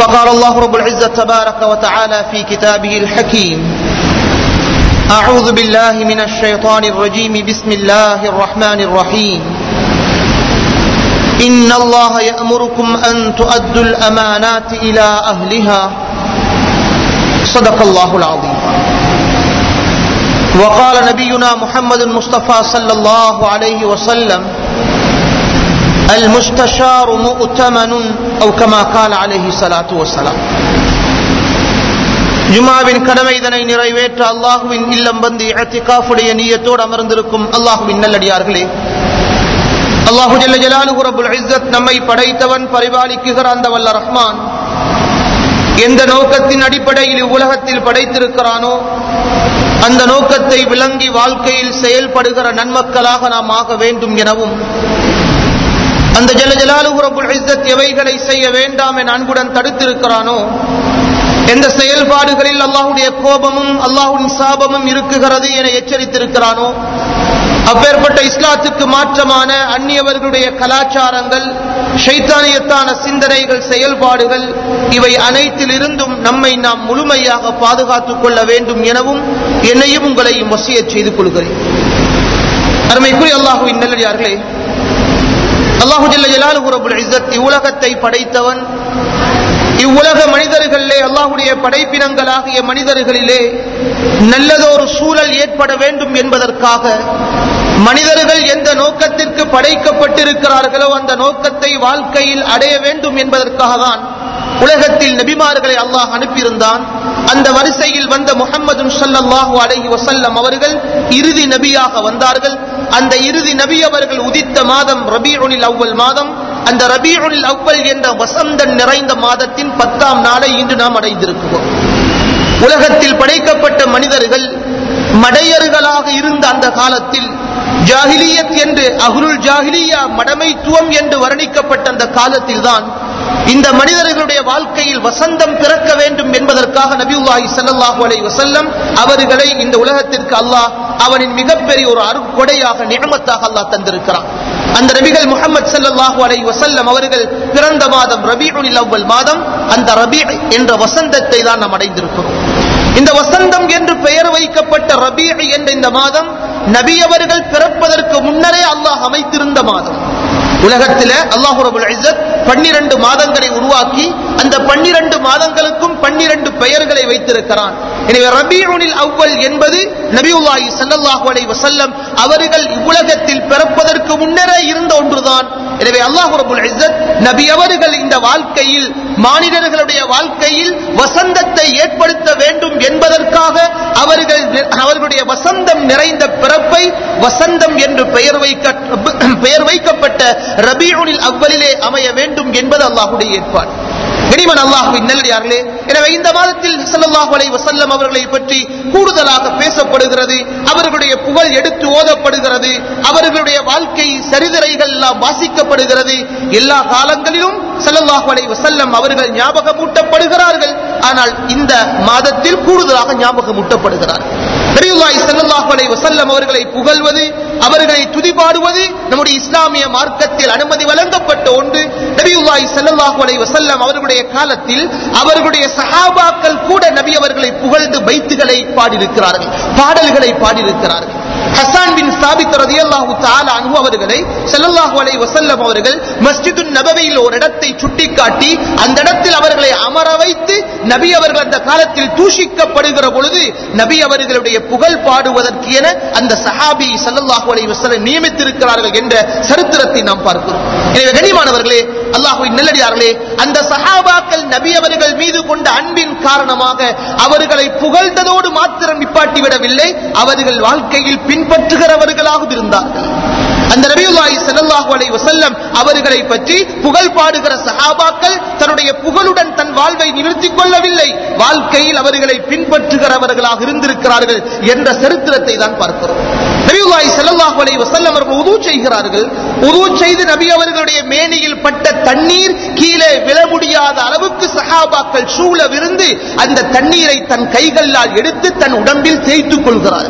فقال الله رب العزة تبارك وتعالى في كتابه الحكيم أعوذ بالله من الشيطان الرجيم بسم الله الرحمن الرحيم إن الله يأمركم أن تؤدوا الأمانات إلى أهلها صدق الله العظيم وقال نبينا محمد المصطفى صلى الله عليه وسلم المستشار مؤتمن أو كما قال عليه الصلاة والسلام ஜுமாவின் கடமை இதனை நிறைவேற்ற அல்லாஹுவின் இல்லம் வந்து இழத்திகாஃபுடைய நீயத்தோடு அமர்ந்திருக்கும் அல்லாஹுவின் நல்லடியார்களே அல்லாஹு ஜல்ல ஜலாலுஹு ரப்புல் இஸ்ஸத் நம்மை படைத்தவன் பரிபாலிக்குகிற அந்த வல்ல ரஹ்மான் எந்த நோக்கத்தின் அடிப்படையில் இவ்வுலகத்தில் படைத்திருக்கிறானோ அந்த நோக்கத்தை விளங்கி வாழ்க்கையில் செயல்படுகிற நன்மக்களாக நாம் ஆக வேண்டும் எனவும் அந்த ஜல ஜலாலுஹு ரப்புல் இஸ்ஸத் எவைகளை செய்ய வேண்டாம் என அன்புடன் தடுத்திருக்கிறானோ எந்த செயல்பாடுகளில் அல்லாஹுடைய கோபமும் அல்லாஹுவின் சாபமும் இருக்குகிறது என எச்சரித்திருக்கிறானோ அப்பேற்பட்ட இஸ்லாத்துக்கு மாற்றமான அந்நியவர்களுடைய கலாச்சாரங்கள் ஷைத்தானியத்தான சிந்தனைகள் செயல்பாடுகள் இவை அனைத்தில் இருந்தும் நம்மை நாம் முழுமையாக பாதுகாத்துக் கொள்ள வேண்டும் எனவும் என்னையும் உங்களையும் வசிய செய்து கொள்கிறேன் அருமைக்குரிய அல்லாஹுவின் நல்லடியார்களே அல்லாஹு ஜல்ல ஜலாலுஹு ரப்புல் இஸ்ஸத் இவ்வுலகத்தை படைத்தவன் இவ்வுலக மனிதர்களிலே அல்லாஹுடைய படைப்பினங்களாகிய மனிதர்களிலே நல்லதொரு சூழல் ஏற்பட வேண்டும் என்பதற்காக மனிதர்கள் எந்த நோக்கத்திற்கு படைக்கப்பட்டிருக்கிறார்களோ அந்த நோக்கத்தை வாழ்க்கையில் அடைய வேண்டும் என்பதற்காக தான் உலகத்தில் நபிமார்களை அல்லாஹ் அனுப்பியிருந்தான் அந்த வரிசையில் வந்த முகம்மது சல்லாஹூ அலஹி வசல்லம் அவர்கள் இறுதி நபியாக வந்தார்கள் அந்த இறுதி நபி அவர்கள் உதித்த மாதம் ரபீஉனில் அவ்வல் மாதம் அந்த ரபீஉனில் அவ்வல் என்ற வசந்தன் நிறைந்த மாதத்தின் பத்தாம் நாளை இன்று நாம் அடைந்திருக்கிறோம் உலகத்தில் படைக்கப்பட்ட மனிதர்கள் மடையர்களாக இருந்த அந்த காலத்தில் ஜாகிலியத் என்று அகுருள் ஜாகிலியா மடமைத்துவம் என்று வர்ணிக்கப்பட்ட அந்த காலத்தில் தான் இந்த மனிதர்களுடைய வாழ்க்கையில் வசந்தம் பிறக்க வேண்டும் என்பதற்காக நபியுல்லாஹி ஸல்லல்லாஹு அலைஹி வஸல்லம் அவர்களை இந்த உலகத்திற்கு அல்லாஹ் அவனின் மிகப்பெரிய ஒரு அருட்கொடையாக நியமத்தாக அல்லாஹ் தந்திருக்கிறான் அந்த நபிகள் முகமது ஸல்லல்லாஹு அலைஹி வஸல்லம் அவர்கள் பிறந்த மாதம் ரபீஉல் அவ்வல் மாதம் அந்த ரபீ என்ற வசந்தத்தை தான் நாம் அடைந்திருக்கிறோம் இந்த வசந்தம் என்று பெயர் வைக்கப்பட்ட ரபீ என்ற இந்த மாதம் நபி அவர்கள் பிறப்பதற்கு முன்னரே அல்லாஹ் அமைத்திருந்த மாதம் உலகத்தில அல்லாஹு ரபுல் இஸ்ஸத் பன்னிரண்டு மாதங்களை உருவாக்கி அந்த பன்னிரண்டு மாதங்களுக்கும் பன்னிரண்டு பெயர்களை வைத்திருக்கிறான் எனவே ரபீஉனில் அவ்வல் என்பது நபியுல்லாஹி ஸல்லல்லாஹு அலைஹி வஸல்லம் அவர்கள் இவ்வுலகத்தில் பிறப்பதற்கு முன்னரே இருந்த ஒன்றுதான் எனவே அல்லாஹு ரபுல் இஸ்ஸத் நபி அவர்கள் இந்த வாழ்க்கையில் மானிடர்களுடைய வாழ்க்கையில் வசந்தத்தை ஏற்படுத்த வேண்டும் என்பதற்காக அவர்கள் அவர்களுடைய வசந்தம் நிறைந்த பிறப்பை வசந்தம் என்று பெயர் வைக்க பெயர் வைக்கப்பட்ட ரபீஉனில் அவ்வலிலே அமைய வேண்டும் என்பது அல்லாஹுடைய ஏற்பாடு கனிமன் அல்லாஹுவின் நல்லடியார்களே எனவே இந்த மாதத்தில் ஸல்லல்லாஹு அலைஹி வஸல்லம் அவர்களை பற்றி கூடுதலாக பேசப்படுகிறது அவர்களுடைய புகழ் எடுத்து ஓதப்படுகிறது அவர்களுடைய வாழ்க்கை சரிதிரைகள் எல்லாம் வாசிக்கப்படுகிறது எல்லா காலங்களிலும் ஸல்லல்லாஹு அலைஹி வஸல்லம் அவர்கள் ஞாபகமூட்டப்படுகிறார்கள் ஆனால் இந்த மாதத்தில் கூடுதலாக ஞாபகமூட்டப்படுகிறார்கள் நபியுல்லாஹி ஸல்லல்லாஹு அலைஹி வஸல்லம் அவர்களை புகழ்வது அவர்களை துதிபாடுவது நம்முடைய இஸ்லாமிய மார்க்கத்தில் அனுமதி வழங்கப்பட்ட ஒன்று நபியுல்லாஹி ஸல்லல்லாஹு அலைஹி வஸல்லம் அவர்களுடைய காலத்தில் அவர்களுடைய சஹாபாக்கள் கூட நபி அவர்களை புகழ்ந்து பைத்துகளை பாடியிருக்கிறார்கள் பாடல்களை பாடியிருக்கிறார்கள் ஹசான் பின் சாபித் ரதியல்லாஹு தஆலா அன்ஹு அவர்களை ஸல்லல்லாஹு அலைஹி வஸல்லம் அவர்கள் மஸ்ஜிதுன் நபவியில் ஒரு இடத்தை சுட்டிக்காட்டி அந்த இடத்தில் அவர்களை அமர வைத்து நபி அவர்கள் அந்த காலத்தில் தூஷிக்கப்படுகிற பொழுது நபி அவர்களுடைய புகழ் பாடுவதற்கு என அந்த சஹாபி ஸல்லல்லாஹு அலைஹி வஸல்லம் நியமித்திருக்கிறார்கள் என்ற சரித்திரத்தை நாம் பார்க்கிறோம் எனவே கண்ணியமானவர்களே அல்லாஹ்வின் நல்லடியார்களே அந்த சஹாபாக்கள் நபி அவர்கள் மீது கொண்ட அன்பின் காரணமாக அவர்களை புகழ்ந்ததோடு மாத்திரம் நிப்பாட்டி விடவில்லை அவர்கள் வாழ்க்கையில் பின்பற்றுகிறவர்களாக இருந்தார்கள் அந்த நபியுல்லாஹி ஸல்லல்லாஹு அலைஹி வஸல்லம் அவர்களை பற்றி புகழ் பாடுகிற சஹாபாக்கள் தன்னுடைய புகழுடன் தன் வாழ்வை நிறுத்திக் கொள்ளவில்லை வாழ்க்கையில் அவர்களை பின்பற்றுகிறவர்களாக இருந்திருக்கிறார்கள் என்ற சரித்திரத்தை தான் பார்க்கிறோம் நபியுல்லாஹி ஸல்லல்லாஹு அலைஹி வஸல்லம் அவர்கள் உது செய்கிறார்கள் உது செய்து நபி அவர்களுடைய மேனியில் பட்ட தண்ணீர் கீழே விழ முடியாத அளவுக்கு சஹாபாக்கள் சூழவிருந்து அந்த தண்ணீரை தன் கைகளால் எடுத்து தன் உடம்பில் தேய்த்துக் கொள்கிறார்கள்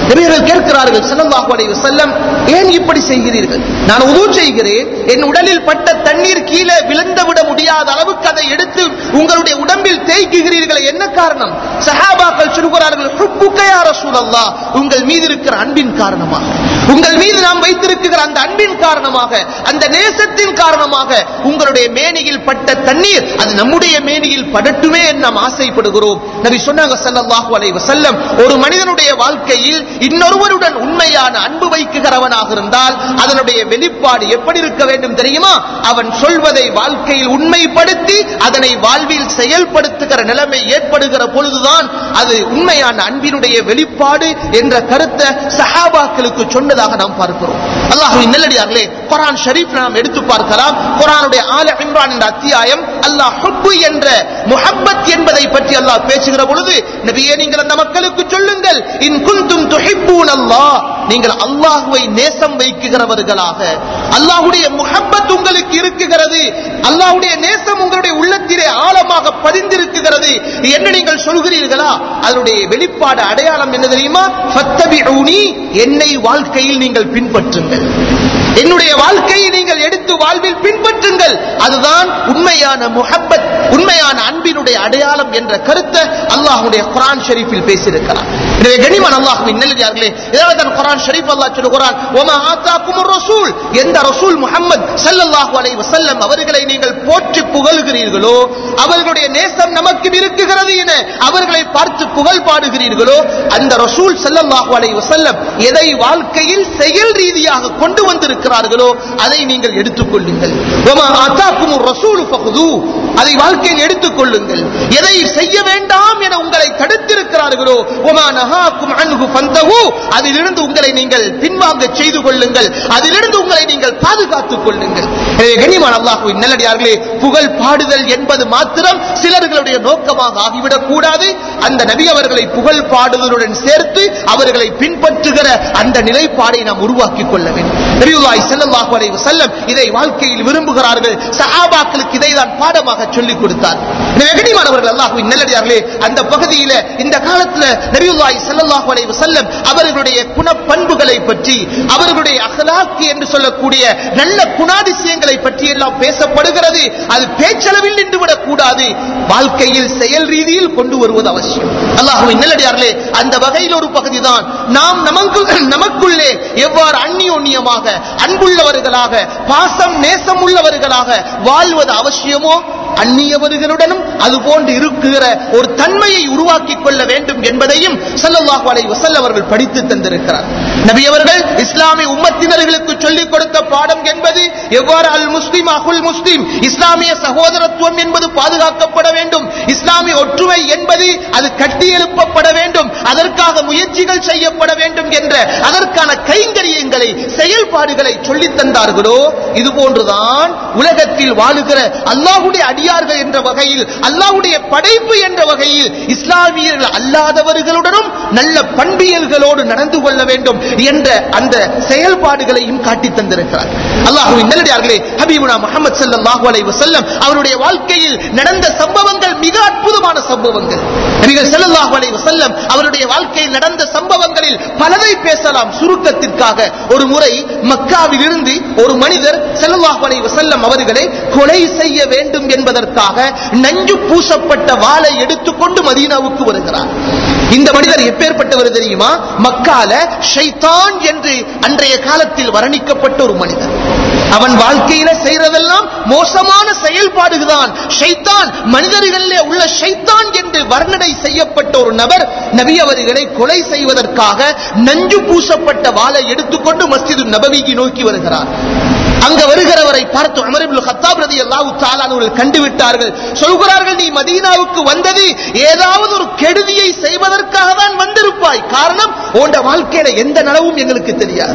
நபியர்கள் கேட்கிறார்கள் ஸல்லல்லாஹு அலைஹி வஸல்லம் ஏன் இப்படி செய்கிறீர்கள் நான் உது செய்கிறேன் என் உடலில் பட்ட தண்ணீர் கீழே விழுந்து விட முடியாத அளவுக்கு அதை எடுத்து உங்களுடைய உடம்பில் தேய்க்குகிறீர்கள் என்ன காரணம் சஹாபாக்கள் சொல்கிறார்கள் ஹுப்புக்க யா ரசூலல்லாஹ் உங்கள் மீது இருக்கிற அன்பின் காரணமாக உங்கள் மீது நாம் வைத்திருக்கிற அந்த அன்பின் காரணமாக அந்த நேசத்தின் காரணமாக உங்களுடைய மேனியில் பட்ட தண்ணீர் அது நம்முடைய மேனியில் படட்டுமே என்று நாம் ஆசைப்படுகிறோம் நபி சொன்னாங்க ஸல்லல்லாஹு அலைஹி வஸல்லம் ஒரு மனிதனுடைய வாழ்க்கையில் இன்னொருவருடன் உண்மையான அன்பு வைக்குகிறவனாக இருந்தால் அதனுடைய வெளிப்பாடு எப்படி இருக்க வேண்டும் தெரியுமா அவன் சொல்வதை வாழ்க்கையில் உண்மைப்படுத்தி அதனை வாழ்வில் செயல்படுத்துகிற நிலைமை ஏற்படுகிற பொழுதுதான் அது உண்மையான அன்பினுடைய வெளிப்பாடு என்ற கருத்தை சஹாபாக்களுக்கு சொன்னதாக நாம் பார்க்கிறோம் அல்லாஹ்வின் நல்லடியார்களே குர்ஆன் ஷரீஃப் நாம் எடுத்து பார்க்கலாம் குர்ஆனுடைய ஆல இம்ரான் என்ற அத்தியாயம் அல்லாஹ் ஹுப்பு என்ற முஹப்பத் என்பதை பற்றி அல்லாஹ் பேசுகிற பொழுது நபியே நீங்கள் அந்த மக்களுக்கு சொல்லுங்கள் இன் குந்தும் துஹிப்பூன் அல்லாஹ் நீங்கள் அல்லாஹ்வை நேசம் வைக்குகிறவர்களாக அல்லாஹ்வுடைய முஹப்பத் உங்களுக்கு இருக்குகிறது அல்லாஹ்வுடைய நேசம் உங்களுடைய உள்ளத்திலே ஆழமாக பதிந்திருக்குகிறது என்று நீங்கள் சொல்கிறீர்களா அதனுடைய வெளிப்பாடு அடையாளம் என்ன தெரியுமா ஃபத்தபிஊனி என்னை வாழ்க்கையில் நீங்கள் பின்பற்றுங்கள் என்னுடைய வாழ்க்கையை நீங்கள் எடுத்து வாழ்வில் பின்பற்றுங்கள் அதுதான் உண்மையான முஹப்பத் உண்மையான அன்பினுடைய அடையாளம் என்ற கருத்தை அல்லாஹ்வுடைய குர்ஆன் ஷரீஃபில் பேசியிருக்கிறார் எனவே கனிமன் அல்லாஹ்வின் நல்லடியார்களே இதனால தான் குர்ஆன் ஷரீஃப் அல்லாஹ் சொல்லுகிறான் வமா ஆதாக்குமுர் ரசூல் எந்த ரசூல் முஹம்மத் ஸல்லல்லாஹு அலைஹி வஸல்லம் அவர்களை நீங்கள் போற்றி புகழ்கிறீர்களோ அவர்களுடைய நேசம் நமக்கு இருக்குகிறது என அவர்களை பார்த்து புகழ் பாடுகிறீர்களோ அந்த ரசூல் ஸல்லல்லாஹு அலைஹி வஸல்லம் எதை வாழ்க்கையில் செயல் ரீதியாக கொண்டு வந்திருக்கிறார்களோ அதை நீங்கள் எடுத்துக்கொள்ளுங்கள் வமா ஆதாக்குமுர் ரசூல் ஃபகுது அதை வாழ்க்கையில் எடுத்துக்கொள்ளுங்கள் எதை செய்ய வேண்டாம் என உங்களை தடுத்திருக்கிறார்களோ ஒமா நஹாக்கும் அன்ஹு ஃபந்தஹு அதிலிருந்து உங்களை நீங்கள் பின்வாங்க செய்து கொள்ளுங்கள் அதிலிருந்து உங்களை நீங்கள் பாதுகாத்துக் கொள்ளுங்கள் எனவே கண்ணியமான அல்லாஹ்வின் நல்லடியார்களே புகழ் பாடுதல் என்பது மாத்திரம் சிலர்களுடைய நோக்கமாக ஆகிவிடக் கூடாது அந்த நபி அவர்களை புகழ் பாடுதலுடன் சேர்த்து அவர்களை பின்பற்றுகிற அந்த நிலைப்பாடை நாம் உருவாக்கிக் கொள்ள வேண்டும் நபியுல்லாஹி ஸல்லல்லாஹு அலைஹி வஸல்லம் இதை வாழ்க்கையில் விரும்புகிறார்கள் சஹாபாக்களுக்கு இதை தான் பாடமாக சொல்லிக் கொடுத்தார் எனவே கண்ணியமானவர்கள் அல்லாஹ்வின் நல்லடியார்களே அந்த பகுதியில இந்த காலத்துல நபியுல்லாஹி ஸல்லல்லாஹு அலைஹி வஸல்லம் அவர்களுடைய குணப்பண்புகளை பற்றி அவர்களுடைய அகலாக்கு என்று சொல்லக்கூடிய நல்ல குணாதிசயங்களை பற்றி எல்லாம் பேசப்படுகிறது அது பேச்சளவில் நின்றுவிடக் கூடாது வாழ்க்கையில் செயல் ரீதியில் கொண்டு வருவது அவசியம் அல்லாஹ்வின் நல்லடியார்களே அந்த வகையில் ஒரு பகுதிதான் நாம் நமக்கு நமக்குள்ளே எவ்வாறு அந்நியோன்யமாக அன்புள்ளவர்களாக பாசம் நேசம் உள்ளவர்களாக வாழ்வது அவசியமோ அந்நியவர்களுடனும் அது போன்று இருக்கிற ஒரு தன்மையை உருவாக்கிக் கொள்ள வேண்டும் என்பதையும் ஸல்லல்லாஹு அலைஹி வஸல்லம் அவர்கள் படித்து தந்திருக்கிறார் நபி அவர்கள் இஸ்லாமிய உம்மத்தினர்களுக்கு சொல்லிக் கொடுத்த பாடம் என்பது எவ்வாறு அல் முஸ்லிம் அகுல் முஸ்லிம் இஸ்லாமிய சகோதரத்துவம் என்பது பாதுகாக்கப்பட வேண்டும் இஸ்லாமிய ஒற்றுமை என்பது அது கட்டியெழுப்பப்பட வேண்டும் அதற்காக முயற்சிகள் செய்யப்பட வேண்டும் என்ற அதற்கான கைங்கரியங்களை செயல்பாடுகளை சொல்லித் தந்தார்களோ இது போன்றுதான் உலகத்தில் வாழுகிற அல்லாஹ்வுடைய அடியார்கள் என்ற வகையில் அல்லாஹ்வுடைய படைப்பு என்ற வகையில் இஸ்லாமியர்கள் அல்லாதவர்களுடனும் நல்ல பண்பியல்களோடு நடந்து கொள்ள வேண்டும் என்ற அந்த செயல்பாடுகளையும் காட்டித் தந்திருக்கிறார் அல்லாஹ்வின் நல்லடியார்களே ஹபீபுனா முஹம்மது ஸல்லல்லாஹு அலைஹி வஸல்லம் அவருடைய வாழ்க்கையில் நடந்த சம்பவங்கள் மிக அற்புதமான சம்பவங்கள் நபிகள் ஸல்லல்லாஹு அலைஹி வஸல்லம் அவருடைய வாழ்க்கையில் நடந்த சம்பவங்களில் பலதை பேசலாம் சுருக்கத்திற்காக ஒரு முறை மக்காவில் இருந்து ஒரு மனிதர் ஸல்லல்லாஹு அலைஹி வஸல்லம் அவர்களை கொலை செய்ய வேண்டும் என்பதற்காக நஞ்சு பூசப்பட்ட வாளை எடுத்துக்கொண்டு மதீனாவுக்கு வருகிறார் இந்த மனிதர் எப்பேற்பட்டவர் தெரியுமா மக்கால ஷைத்தான் என்று அன்றைய காலத்தில் வர்ணிக்கப்பட்ட ஒரு மனிதர் அவன் வாழ்க்கையில செய்யறதெல்லாம் மோசமான செயல்பாடுதான் ஷைத்தான் மனிதர்களிலே உள்ள ஷைத்தான் என்று வர்ணனை செய்யப்பட்ட ஒரு நபர் நபி அவர்களை கொலை செய்வதற்காக நஞ்சு பூசப்பட்ட வாளை எடுத்துக்கொண்டு மஸ்ஜிது நபவிக்கு நோக்கி வருகிறார் அங்க வருகிறவரை பார்த்து உமர் இப்னு கத்தாப் ரலியல்லாஹு தஆலா அவர்கள் கண்டுவிட்டார்கள் சொல்கிறார்கள் நீ மதீனாவுக்கு வந்தது ஏதாவது ஒரு கெடுதியை செய்வதற்காக தான் வந்திருப்பாய் காரணம் உன்ட வாழ்க்கையில எந்த நலவும் எங்களுக்கு தெரியாது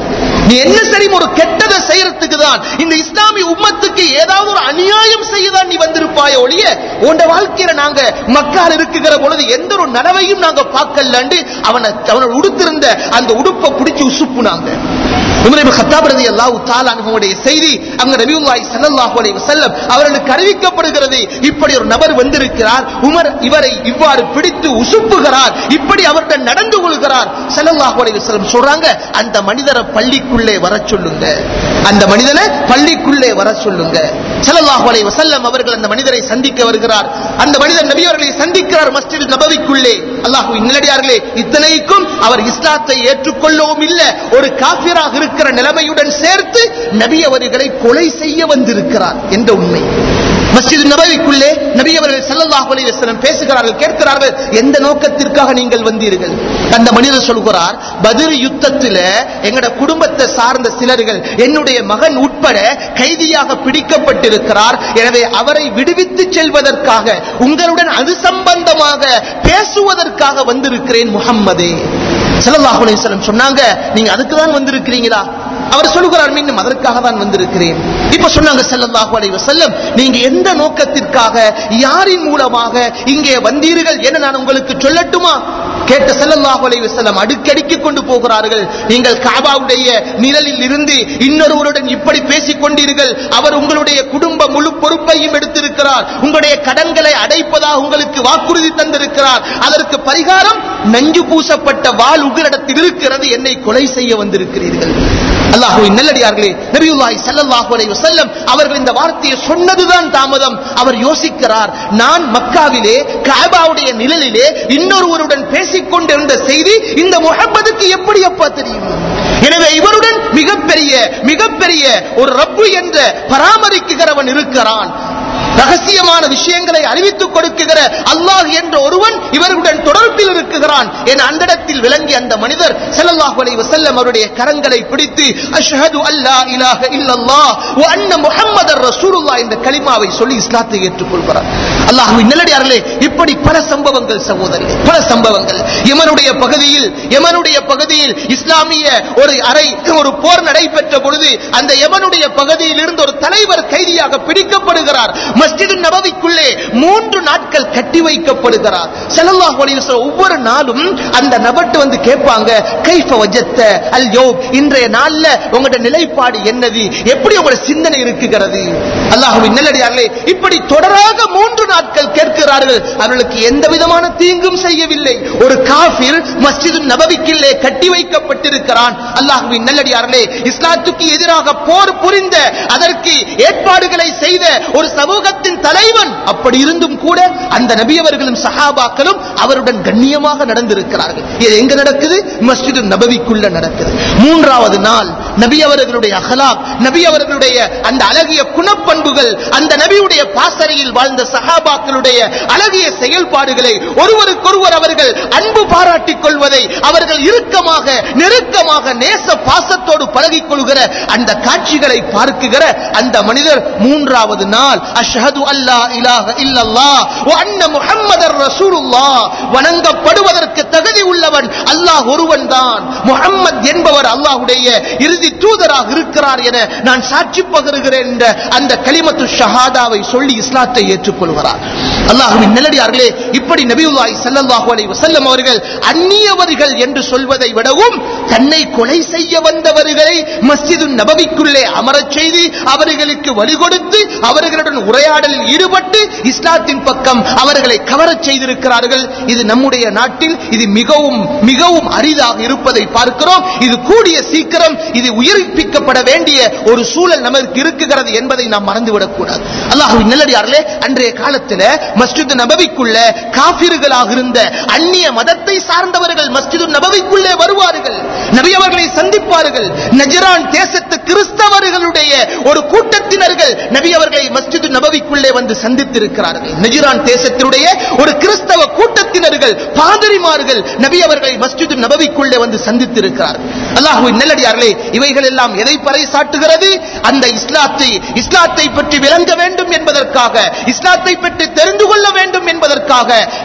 நீ என்ன சரி ஒரு கெட்டதை செய்யறதுக்கு தான் இந்த இஸ்லாமிய உம்மத்துக்கு ஏதாவது ஒரு அநியாயம் செய்யதான் நீ வந்திருப்பாய ஒழிய உன் வாழ்க்கையில நாங்க மக்கள் இருக்குகிற பொழுது எந்த ஒரு நனவையும் நாங்க பார்க்கலண்டு அவனை அவனை உடுத்திருந்த அந்த உடுப்பை பிடிச்சி உசுப்புனாங்க உமர் இப்னு கத்தாப் ரலியல்லாஹு தஆலா அன்ஹுவுடைய செய்தி அங்க நபியுல்லாஹி ஸல்லல்லாஹு அலைஹி வஸல்லம் அவர்களுக்கு அறிவிக்கப்படுகிறது இப்படி ஒரு நபர் வந்திருக்கிறார் உமர் இவரை இவ்வாறு பிடித்து உசுப்புகிறார் இப்படி அவருடன் நடந்து கொள்கிறார் ஸல்லல்லாஹு அலைஹி வஸல்லம் சொல்றாங்க அந்த மனிதரை பள்ளிக்குள்ளே வர சொல்லுங்க அந்த மனிதனை பள்ளிக்குள்ளே வர சொல்லுங்க ஸல்லல்லாஹு அலைஹி வஸல்லம் அவர்கள் அந்த மனிதரை சந்திக்க வருகிறார் அந்த மனிதர் நபி அவர்களை சந்திக்கிறார் மஸ்ஜித் நபவிக்குள்ளே அல்லாஹ்வின் நல்லடியார்களே இத்தனைக்கும் அவர் இஸ்லாத்தை ஏற்றுக்கொள்ளவும் இல்ல ஒரு காபிராக இருக்கிற நிலைமையுடன் சேர்த்து நபி அவர்களை கொலை செய்ய வந்திருக்கிறார் என்ற உண்மை மஸ்ஜித் நபவிக்குள்ளே நபி அவர்கள் ஸல்லல்லாஹு அலைஹி வஸல்லம் பேசுகிறார்கள் கேட்கிறார்கள் எந்த நோக்கத்திற்காக நீங்கள் வந்தீர்கள் அந்த மனிதர் சொல்கிறார் பதில் யுத்தத்தில் எங்கட குடும்பத்தை சார்ந்த சிலர்கள் என்னுடைய மகன் உட்பட கைதியாக பிடிக்கப்பட்டிருக்கிறார் எனவே அவரை விடுவித்து செல்வதற்காக உங்களுடன் அது சம்பந்தமாக பேசுவதற்காக வந்திருக்கிறேன் முகம்மதே ஸல்லல்லாஹு அலைஹி வஸல்லம் சொன்னாங்க நீங்க அதுக்கு தான் வந்திருக்கிறீங்களா அவர் சொல்லுகிறார் மீண்டும் அதற்காக தான் வந்திருக்கிறேன் இப்ப சொன்னாங்க ஸல்லல்லாஹு அலைஹி வஸல்லம் நீங்க எந்த நோக்கத்திற்காக யாரின் மூலமாக இங்கே வந்தீர்கள் என நான் உங்களுக்கு சொல்லட்டுமா கேட்ட ஸல்லல்லாஹு அலைஹி வஸல்லம் அடுக்கடிக்கு கொண்டு போகிறார்கள் நீங்கள் காபாவுடைய நிழலில் இருந்து இன்னொருவருடன் இப்படி பேசிக் கொண்டீர்கள் அவர் உங்களுடைய குடும்ப முழு பொறுப்பையும் எடுத்திருக்கிறார் உங்களுடைய கடன்களை அடைப்பதாக உங்களுக்கு வாக்குறுதி தந்திருக்கிறார் அதற்கு பரிகாரம் நஞ்சு பூசப்பட்ட வாள் உங்களிடத்தில் இருக்கிறது என்னை கொலை செய்ய வந்திருக்கிறீர்கள் அல்லாஹுவின் நல்லடியார்களே நபியுல்லாஹி ஸல்லல்லாஹு அலைஹி வஸல்லம் அவர்கள் இந்த வார்த்தையை சொன்னதுதான் தாமதம் அவர் யோசிக்கிறார் நான் மக்காவிலே கஅபாவுடைய நிழலிலே இன்னொருவருடன் பேசிக் கொண்டிருந்த செய்தி இந்த முஹம்மதுக்கு எப்படி அப்பா தெரியும் எனவே இவருடன் மிகப்பெரிய மிகப்பெரிய ஒரு ரப்பு என்ற பராமரிக்குகிறவன் இருக்கிறான் ரகசியமான விஷயங்களை அறிவித்துக் கொடுக்குகிற அல்லாஹ் என்ற ஒருவன் இவர்களுடன் தொடர்பில் இருக்குகிறான் என அந்த இடத்தில் விளங்கி அந்த மனிதர் ஸல்லல்லாஹு அலைஹி வஸல்லம் அவருடைய கரங்களை பிடித்து அஷ்ஹது அல்லா இலாஹ இல்லல்லாஹ் வ அன்ன முஹம்மதர் ரசூலுல்லாஹ் என்ற கலிமாவை சொல்லி இஸ்லாத்தை ஏற்றுக்கொள்கிறார் அல்லாஹ்வின் நல்லடியார்களே இப்படி பல சம்பவங்கள் சகோதரர்களே பல சம்பவங்கள் யமனுடைய பகுதியில் யமனுடைய பகுதியில் இஸ்லாமிய ஒரு அறை ஒரு போர் நடைபெற்ற பொழுது அந்த யமனுடைய பகுதியில் இருந்து ஒரு தலைவர் கைதியாக பிடிக்கப்படுகிறார் மஸ்ஜிது நபவிக்குள்ளே மூன்று நாட்கள் கட்டி வைக்கப்படுகிறார் ஸல்லல்லாஹு அலைஹி வஸல்லம் ஒவ்வொரு நாளும் அந்த நபர்ட்ட வந்து கேட்பாங்க கைஃப வஜத்த அல் யோப் இன்றைய நாள்ல உங்களுடைய நிலைப்பாடு என்னது எப்படி உங்களுடைய சிந்தனை இருக்குகிறது அல்லாஹ்வின் நல்லடியார்களே இப்படி தொடராக மூன்று நாட்கள் கேட்கிறார்கள் அவர்களுக்கு எந்த விதமான தீங்கும் செய்யவில்லை ஒரு காஃபிர் மஸ்ஜிது நபவிக்குள்ளே கட்டி வைக்கப்பட்டிருக்கிறான் அல்லாஹ்வின் நல்லடியார்களே இஸ்லாத்துக்கு எதிராக போர் புரிந்த அதற்கு ஏற்பாடுகளை செய்த ஒரு சமூகத்தின் தலைவன் அப்படி இருந்தும் கூட அந்த நபி அவர்களும் சஹாபாக்களும் அவருடன் கண்ணியமாக நடந்திருக்கிறார்கள் இது எங்க நடக்குது மஸ்ஜிது நபவிக்குள்ள நடக்குது மூன்றாவது நாள் நபி அவர்களுடைய அகலாக் நபி அவர்களுடைய அந்த அழகிய குணப்பண்புகள் அந்த நபியுடைய பாசறையில் வாழ்ந்த சஹாபாக்களுடைய அழகிய செயல்பாடுகளை ஒருவருக்கொருவர் அவர்கள் அன்பு பாராட்டிக் கொள்வதை அவர்கள் இறுக்கமாக நெருக்கமாக நேச பாசத்தோடு பழகிக் கொள்கிற அந்த காட்சிகளை பார்க்குகிற அந்த மனிதர் மூன்றாவது நாள் அஷ்ஹது அல்லா இலாஹ இல்லல்லாஹ் வ அன்ன முஹம்மதர் ரசூலுல்லாஹ் வணங்கப்படுவதற்கு தகுதி உள்ளவன் அல்லாஹ் ஒருவன் தான் முஹம்மத் என்பவர் அல்லாஹ்வுடைய இறுதி தூதராக இருக்கிறார் என நான் சாட்சி பகருகிறேன் என்ற அந்த கலிமத்து ஷஹாதாவை சொல்லி இஸ்லாத்தை ஏற்றுக்கொள்கிறார் அல்லாஹ்வின் நல்லடியார்களே இப்படி நபியுல்லாஹி ஸல்லல்லாஹு அலைஹி வஸல்லம் அவர்கள் அந்நியவர்கள் என்று சொல்வதை விடவும் தன்னை கொலை செய்ய வந்தவர்களை மஸ்ஜிது நபவிக்குள்ளே அமரச் செய்து அவர்களுக்கு வழி கொடுத்து அவர்களுடன் உரையாடலில் ஈடுபட்டு இஸ்லாத்தின் பக்கம் அவர்களை கவரச் செய்திருக்கிறார்கள் இது நம்முடைய நாட்டில் இது மிகவும் மிகவும் அரிதாக இருப்பதை பார்க்கிறோம் இது கூடிய சீக்கிரம் இது உயிர்ப்பிக்கப்பட வேண்டிய ஒரு சூழல் நமக்கு இருக்குகிறது என்பதை நாம் மறந்துவிடக் கூடாது அல்லாஹ்வின் நல்லடியார்களே அன்றைய காலத்தில் மஸ்ஜித் நபவிக்குள்ள காபிர்களாக இருந்த அந்நிய மதத்தை சார்ந்தவர்கள் மஸ்ஜிது நபவிக்குள்ளே வருவார்கள் நபி அவர்களை சந்திப்பார்கள் நஜரான் தேசத்து கிறிஸ்தவர்களுடைய ஒரு கூட்டத்தினர்கள் நபி அவர்களை மஸ்ஜிது நபவிக்குள்ளே வந்து சந்தித்திருக்கிறார்கள் நஜரான் தேசத்தினுடைய ஒரு கிறிஸ்தவ கூட்டத்தினர்கள் பாதிரிமார்கள் நபி அவர்களை மஸ்ஜிது நபவிக்குள்ளே வந்து சந்தித்திருக்கிறார்கள் அல்லாஹுவின் நல்லடியார்களே இவைகள் எல்லாம் எதை பறைசாட்டுகிறது அந்த இஸ்லாத்தை இஸ்லாத்தை பற்றி விளங்க வேண்டும் என்பதற்காக இஸ்லாத்தை பற்றி தெரிந்து கொள்ள வேண்டும் என்பதற்காக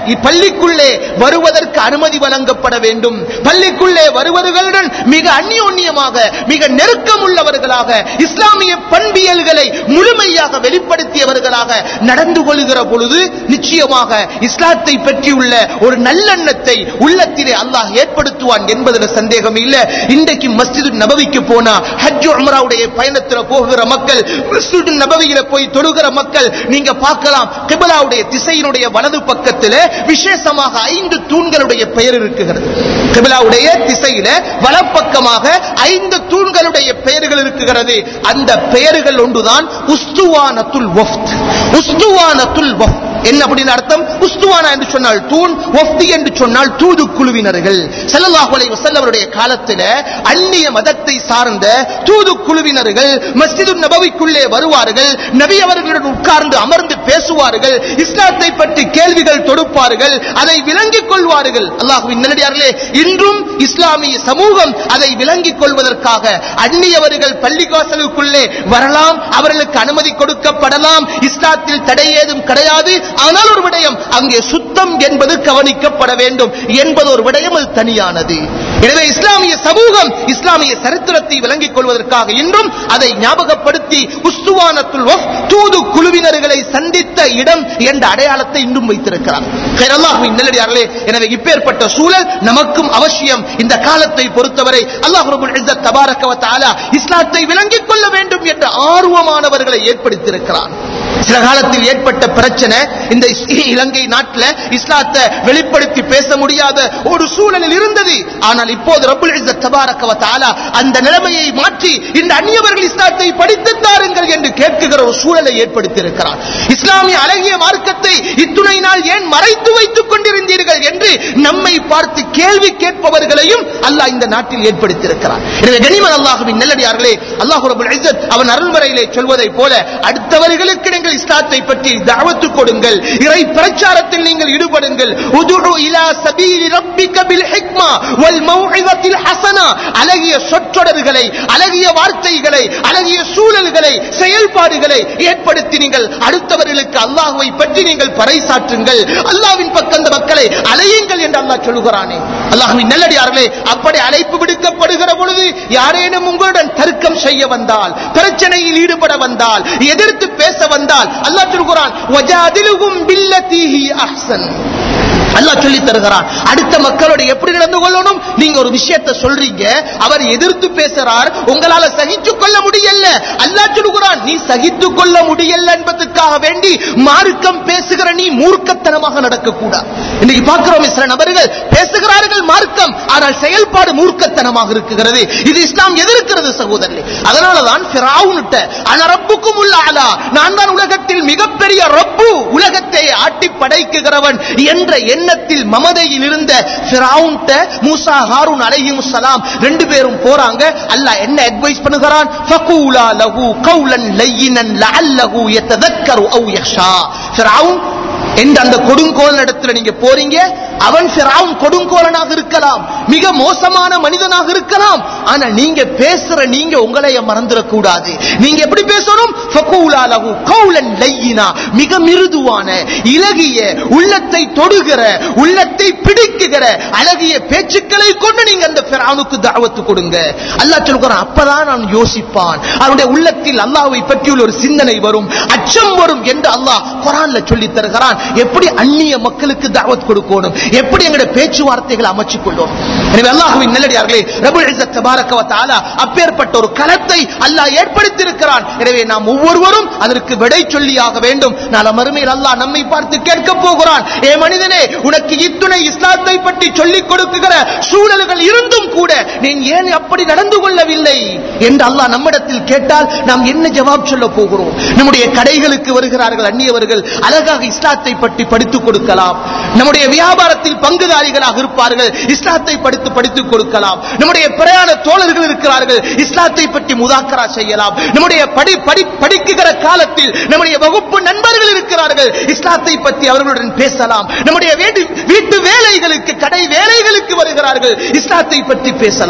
பள்ளிக்குள்ளே வருவதற்கு அனுமதி வழங்கப்பட வேண்டும் பள்ளிக்குள்ளே வருவர்களுடன் மிக அந்யோன்யமாக மிக நெருக்கம் உள்ளவர்களாக இஸ்லாமிய பண்பியல்களை முழுமையாக வெளிப்படுத்தியவர்களாக நடந்து கொள்கிற பொழுது நிச்சயமாக இஸ்லாத்தை பற்றியுள்ள ஒரு நல்லெண்ணத்தை உள்ளத்திலே அல்லாஹ் ஏற்படுத்துவான் என்பதில் சந்தேகம் இல்ல இன்றைக்கு மஸ்ஜிது நபவிக்கு போனா ஹஜ் உம்ராவுடைய பயணத்தில் போகிற மக்கள் மஸ்ஜிது நபவியில போய் தொழுகிற மக்கள் நீங்க பார்க்கலாம் கிபிலாவுடைய திசையினுடைய வலது பக்கத்தில் விசேஷமாக ஐந்து தூண்களுடைய பெயர் இருக்குகிறது கிபிலாவுடைய திசையில வலப்பக்கமாக ஐந்து தூண்களுடைய பெயர்கள் இருக்குகிறது அந்த பெயர்கள் ஒன்றுதான் உஸ்துவானத்துல் வஃப்த் உஸ்துவானத்துல் வஃப்த் என்ன அப்படின்னு அர்த்தம் உஸ்துவானா என்று சொன்னால் தூண் வஃப்தி என்று சொன்னால் தூது குழுவினர்கள் ஸல்லல்லாஹு அலைஹி வஸல்லமருடைய காலத்தில் அந்நிய மதத்தை சார்ந்த தூது குழுவினர்கள் மஸ்ஜிது நபவிக்குள்ளே வருவார்கள் நபி அவர்களுடன் உட்கார்ந்து அமர்ந்து பேசுவார்கள் இஸ்லாத்தை பற்றி கேள்விகள் தொடுப்பார்கள் அதை விளங்கிக் கொள்வார்கள் அல்லாஹுவின் நல்லடியார்களே இன்றும் இஸ்லாமிய சமூகம் அதை விளங்கிக் கொள்வதற்காக அந்நியவர்கள் பள்ளிவாசலுக்குள்ளே வரலாம் அவர்களுக்கு அனுமதி கொடுக்கப்படலாம் இஸ்லாத்தில் தடை ஏதும் கிடையாது ஆனால் ஒரு விடயம் அங்கே சுத்தம் என்பது கவனிக்கப்பட வேண்டும் என்பது ஒரு விடயம் அது தனியானது எனவே இஸ்லாமிய சமூகம் இஸ்லாமிய சரித்திரத்தை விளங்கிக் கொள்வதற்காக இன்றும் அதை ஞாபகப்படுத்தி உஸ்துவானத்துல் வஃப் தூது குழுவினர்களை சந்தித்த இடம் என்ற அடையாளத்தை இன்னும் வைத்திருக்கிறார் அல்லாஹுவின் நல்லடியார்களே எனவே இப்பேற்பட்ட சூழல் நமக்கும் அவசியம் இந்த காலத்தை பொறுத்தவரை அல்லாஹ் ரபுல் இஸ்ஸத் தபாரக வ தஆலா இஸ்லாத்தை விளங்கிக் கொள்ள வேண்டும் என்ற ஆர்வமானவர்களை ஏற்படுத்தியிருக்கிறான் சில காலத்தில் ஏற்பட்ட பிரச்சனை இந்த இஸ்- இலங்கை நாட்டில் இஸ்லாத்தை வெளிப்படுத்தி பேச முடியாத ஒரு சூழலில் இருந்தது ஆனால் இப்போது ரப்புல் இஸ்ஸத் தபாரக வ தஆலா அந்த நிலைமையை மாற்றி இந்த அந்நியவர்கள் இஸ்லாத்தை படித்து தாருங்கள் என்று கேட்குகிற ஒரு சூழலை ஏற்படுத்தி இருக்கிறார் இஸ்லாமிய அழகிய மார்க்கத்தை இத்துணை நாள் ஏன் மறைத்து வைத்துக் கொண்டிருந்தீர்கள் என்று நம்மை பார்த்து கேள்வி கேட்பவர்களையும் அல்லாஹ் இந்த நாட்டில் ஏற்படுத்தியிருக்கிறார் எனவே கனிமன் அல்லாஹுவின் நல்லடியார்களே அல்லாஹ் ரபுல் இஸ்ஸத் அவன் அருள்மறையிலே சொல்வதை போல அடுத்தவர்களுக்கு நீங்கள் இஸ்லாத்தை பற்றி தாவத்து கொடுங்கள் இறை பிரச்சாரத்தில் நீங்கள் ஈடுபடுங்கள் உதுஉ இலா சபீலி ரப்பிக பில் ஹிக்மா வல் மௌஇதத்தில் ஹஸனா அழகிய சொற்றொடர்களை அழகிய வார்த்தைகளை அழகிய சூழல்களை செயல்பாடுகளை ஏற்படுத்தி நீங்கள் அடுத்தவர்களுக்கு அல்லாஹ்வை பற்றி நீங்கள் பறைசாற்றுங்கள் அல்லாஹ்வின் பக்கம் அந்த மக்களை அலையுங்கள் என்று அல்லாஹ் சொல்லுகிறானே அல்லாஹ்வின் நல்லடியார்களே அப்படி அழைப்பு விடுக்கப்படுகிற பொழுது யாரேனும் உங்களுடன் தர்க்கம் செய்ய வந்தால் பிரச்சனையில் ஈடுபட வந்தால் எதிர்த்து பேச வந்தால் அல்லாஹ் சொல்கிறான் வஜாதிலுகும் பில்லதி ஹி அஹ்சன் அல்லாஹ் சொல்லி தருகிறான் அடுத்த மக்களோட எப்படி நடந்து கொள்ளணும் நீங்க ஒரு விஷயத்தை சொல்றீங்க அவர் எதிர்த்து பேசுறார் உங்களால சகித்துக் கொள்ள முடியல அல்லாஹ் சொல்லுகிறான் நீ சகித்துக் கொள்ள முடியல என்பதற்காக வேண்டி மார்க்கம் பேசுகிற நீ மூர்க்கத்தனமாக நடக்கக்கூடாது இன்னைக்கு பார்க்கிறோம் சில நபர்கள் பேசுகிறார்கள் மார்க்கம் ஆனால் செயல்பாடு மூர்க்கத்தனமாக இருக்குகிறது இது இஸ்லாம் எதிர்க்கிறது சகோதரர்களே அதனாலதான் ஃபிரௌன்ட்ட அன ரப்புக்கும் உள்ள ஆலா நான் தான் உலகத்தில் மிகப்பெரிய ரப்பு உலகத்தை ஆட்டி படைக்குகிறவன் என்ற எண்ணத்தில் மமதையில் இருந்த ஃபிரௌன்ட்ட மூசா ஹாரூன் அலைஹிமுஸ்ஸலாம் ரெண்டு பேரும் போறாங்க அல்லாஹ் என்ன அட்வைஸ் பண்ணுகிறான் ஃபகூலா லஹு கௌலன் லையினன் லஅல்லஹு யததக்கரு அவ் யக்ஷா ஃபிரௌன் என்ற அந்த கொடுங்கோல் இடத்துல நீங்க போறீங்க அவன் ஃபிரௌன் கொடுங்கோலனாக இருக்கலாம் மிக மோசமான மனிதனாக இருக்கலாம் ஆனா நீங்க பேசுற நீங்க உங்களைய மறந்துடக் கூடாது நீங்க எப்படி பேசணும் ஃபகூலா லஹு கௌலன் லையினா மிக மிருதுவான இலகிய உள்ளத்தை தொடுகிற உள்ளத்தை பிடிக்குகிற அழகிய பேச்சுக்களை கொண்டு நீங்க அந்த ஃபிரௌனுக்கு தாவத்து கொடுங்க அல்லாஹ் சொல்கிறான் அப்பதான் நான் யோசிப்பான் அவனுடைய உள்ளத்தில் அல்லாஹ்வை பற்றியுள்ள ஒரு சிந்தனை வரும் அச்சம் வரும் என்று அல்லாஹ் குரான்ல சொல்லி தருகிறான் எப்படி அந்நிய மக்களுக்கு தாவத் கொடுக்கணும் எப்படி எங்களுடைய பேச்சுவார்த்தைகளை அமைச்சுக் கொள்ளணும் எனவே அல்லாஹ்வின் நல்லடியார்களே ரபுல் இஸ்ஸத் தபாரக வ தஆலா அப்பேற்பட்ட ஒரு களத்தை அல்லாஹ் ஏற்படுத்தி இருக்கிறான் எனவே நாம் ஒவ்வொருவரும் அதற்கு விடை சொல்லியாக வேண்டும் நாளை மறுமையில் அல்லாஹ் நம்மை பார்த்து கேட்க போகிறான் ஏ மனிதனே உனக்கு இத்துணை இஸ்லாத்தை பற்றி சொல்லிக் கொடுக்குகிற சூழல்கள் இருந்தும் கூட நீ ஏன் அப்படி நடந்து கொள்ளவில்லை என்று அல்லாஹ் நம்மிடத்தில் கேட்டால் நாம் என்ன ஜவாப் சொல்ல போகிறோம் நம்முடைய கடைகளுக்கு வருகிறார்கள் அந்நியவர்கள் அழகாக இஸ்லாத்தை பற்றி படித்துக் கொடுக்கலாம் நம்முடைய வியாபாரத்தில் பங்குதாரிகளாக இருப்பார்கள் இஸ்லாத்தை படித்து படித்துக் கொடுக்கலாம் நம்முடைய பிரயாண தோழர்கள் இருக்கிறார்கள் இஸ்லாத்தை பற்றி முதாக்கரா செய்யலாம் நம்முடைய படி படி படிக்குகிற காலத்தில் நம்முடைய வகுப்பு நண்பர்கள் இருக்கிறார்கள் இஸ்லாத்தை பற்றி அவர்களுடன் பேசலாம் நம்முடைய வீட்டு வீட்டு வேலைகளுக்கு கடை வேலைகளுக்கு வருகிறார்கள் இஸ்லாத்தை பற்றி பேசலாம்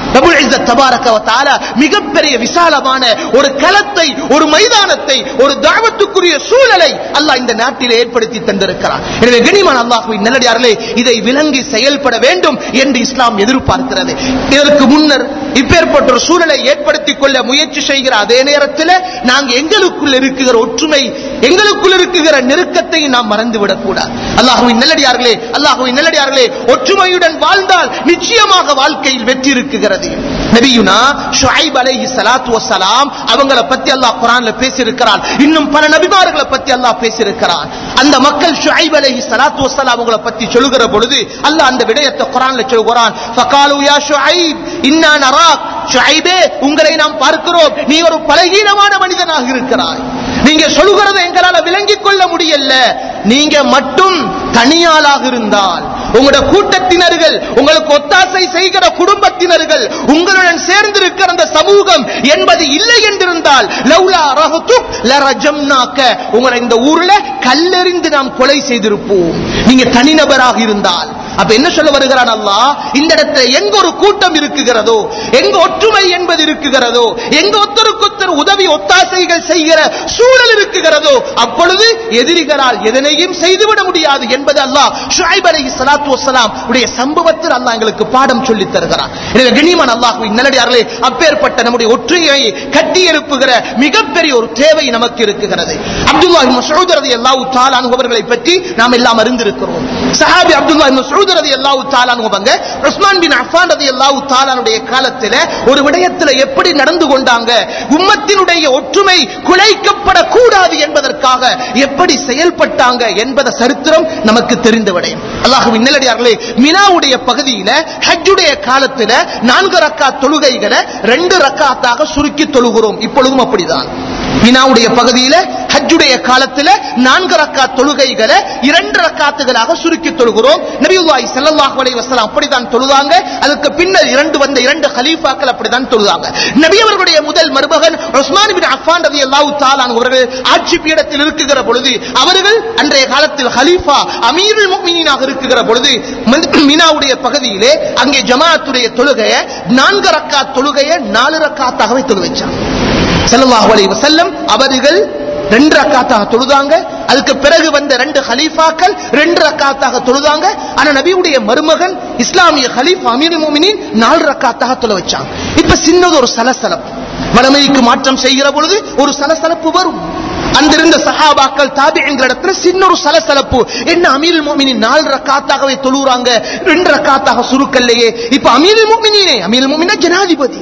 ரபுல் இஸ்ஸத் தபாரக வ தஆலா மிகப்பெரிய விசாலமான ஒரு களத்தை ஒரு மைதானத்தை ஒரு தாவத்துக்குரிய சூழலை அல்லாஹ் இந்த நாட்டில் ஏற்படுத்தி தந்திருக்கிறார் எனவே கனிமான் அல்லாஹ்வின் நல்லடியார்களே இதை விளங்கி செயல்பட வேண்டும் என்று இஸ்லாம் எதிர்பார்க்கிறது இதற்கு முன்னர் இப்பேற்பட்ட ஒரு சூழலை ஏற்படுத்திக் கொள்ள முயற்சி செய்கிற அதே நேரத்தில் நாங்கள் எங்களுக்குள் இருக்குகிற ஒற்றுமை எங்களுக்குள் இருக்குகிற நெருக்கத்தை நாம் மறந்துவிடக் கூடாது அல்லாஹுவின் நல்லடியார்களே அல்லாஹுவின் நல்லடியார்களே ஒற்றுமையுடன் வாழ்ந்தால் நிச்சயமாக வாழ்க்கையில் வெற்றி இருக்குகிறது நபியுனா ஷுஐப் அலைஹி ஸலாத்து வஸ்ஸலாம் அவங்கள பத்தி அல்லாஹ் குர்ஆன்ல பேசி இருக்கிறான் இன்னும் பல நபிமார்களை பத்தி அல்லாஹ் பேசி இருக்கிறான் அந்த மக்கள் ஷுஐப் அலைஹி ஸலாத்து வஸ்ஸலாம் அவங்கள பத்தி சொல்லுகிற பொழுது அல்லாஹ் அந்த விடயத்தை குர்ஆன்ல சொல்கிறான் ஃபகாலு யா ஷுஐப் இன்னா நராக் ஷுஐபே உங்களை நாம் பார்க்கிறோம் நீ ஒரு பலகீனமான மனிதனாக இருக்கிறாய் நீங்க சொல்லுகிறதை எங்களால விளங்கிக் கொள்ள முடியல நீங்க மட்டும் தனியாளாக இருந்தால் உங்களோட கூட்டத்தினர்கள் உங்களுக்கு ஒத்தாசை செய்கிற குடும்பத்தினர்கள் உங்களுடன் சேர்ந்திருக்கிற அந்த சமூகம் என்பது இல்லை என்றிருந்தால் லவ்லா ரஹதுக் லரஜம்னாக்க உங்களை இந்த ஊர்ல கல்லெறிந்து நாம் கொலை செய்திருப்போம் நீங்க தனிநபராக இருந்தால் அப்ப என்ன சொல்ல வருகிறான் அல்லாஹ் இந்த இடத்துல எங்க ஒரு கூட்டம் இருக்குகிறதோ எங்க ஒற்றுமை என்பது இருக்குகிறதோ எங்க ஒத்தருக்கொத்தர் உதவி ஒத்தாசைகள் செய்கிற சூழல் இருக்குகிறதோ அப்பொழுது எதிரிகளால் எதனையும் செய்துவிட முடியாது என்பது அல்லாஹ் ஷுஐப் அலைஹி ஸலாத்து வஸலாம் உடைய சம்பவத்தில் அல்லாஹ் எங்களுக்கு பாடம் சொல்லி தருகிறான் எனவே கண்ணியமான அல்லாஹ்வின் நல்லடியார்களே அப்பேற்பட்ட நம்முடைய ஒற்றுமையை கட்டி எழுப்புகிற மிகப்பெரிய ஒரு தேவை நமக்கு இருக்குகிறது அப்துல்லா இப்னு மஸ்ஊத் ரலியல்லாஹு தஆலா அன்ஹு அவர்களை பற்றி நாம் எல்லாம் அறிந்திருக்கிறோம் சஹாபி அப்துல்லா இப்னு மஸ்ஊத் ரலியல்லாஹு தஆலா அன்ஹு அவங்க உஸ்மான் பின் அஃபான் ரலியல்லாஹு தஆலாவுடைய காலத்தில் ஒரு விடயத்தில் எப்படி நடந்து கொண்டாங்க உம்மத்தினுடைய ஒற்றுமை குலைக்கப்படக்கூடாது என்பதற்காக எப்படி செயல்பட்டாங்க என்பத சரித்திரம் நமக்கு தெரிந்த விடயம் அல்லாஹுவின் நல்லடியார்களே மினாவுடைய பகுதியில ஹஜ்ஜுடைய காலத்துல நான்கு ரக்கா தொழுகைகளை ரெண்டு ரக்காத்தாக சுருக்கி தொழுகிறோம் இப்பொழுதும் அப்படிதான் மினாவுடைய பகுதியில ஹஜ்ஜுடைய காலத்துல நான்கு ரக்கா தொழுகைகளை இரண்டு ரக்காத்துகளாக சுருக்கி தொழுகிறோம் நபியுல்லாஹி ஸல்லல்லாஹு அலைஹி வஸல்லம் அப்படிதான் தொழுதாங்க அதுக்கு பின்னர் இரண்டு வந்த இரண்டு கலீஃபாக்கள் அப்படிதான் தொழுதாங்க நபி அவர்களுடைய முதல் மருமகன் உஸ்மான் பின் அஃபான் ரலியல்லாஹு தஆலா அவர்கள் ஆட்சி பீடத்தில் இருக்குகிற பொழுது அவர்கள் அன்றைய காலத்தில் ஹலீஃபா அமீருல் முஃமினீனாக இருக்குகிற பொழுது மினாவுடைய பகுதியிலே அங்கே ஜமாஅத்துடைய தொழுகையை நான்கு ரக்கா தொழுகையை நாலு ரக்காத்தாகவே தொழு வச்சாங்க ஸல்லல்லாஹு அலைஹி வஸல்லம் அவர்கள் ரெண்டு ரக்காத்தாக தொழுதாங்க அதுக்கு பிறகு வந்த ரெண்டு ஹலீஃபாக்கள் ரெண்டு ரக்காத்தாக தொழுதாங்க ஆனா நபியுடைய மருமகன் இஸ்லாமிய ஹலீஃபா அமீர் மோமினின் நாலு ரக்காத்தாக தொழ வச்சாங்க இப்ப சின்னது ஒரு சலசலப்பு வளமைக்கு மாற்றம் செய்கிற பொழுது ஒரு சலசலப்பு வரும் அந்த இருந்த சஹாபாக்கள் தாபிங்கிற இடத்துல சின்ன ஒரு சலசலப்பு என்ன அமீர் மோமினின் நாலு ரக்காத்தாகவே தொழுறாங்க ரெண்டு ரக்காத்தாக சுருக்கல்லையே இப்ப அமீர் மோமினியே அமீர் மோமினா ஜனாதிபதி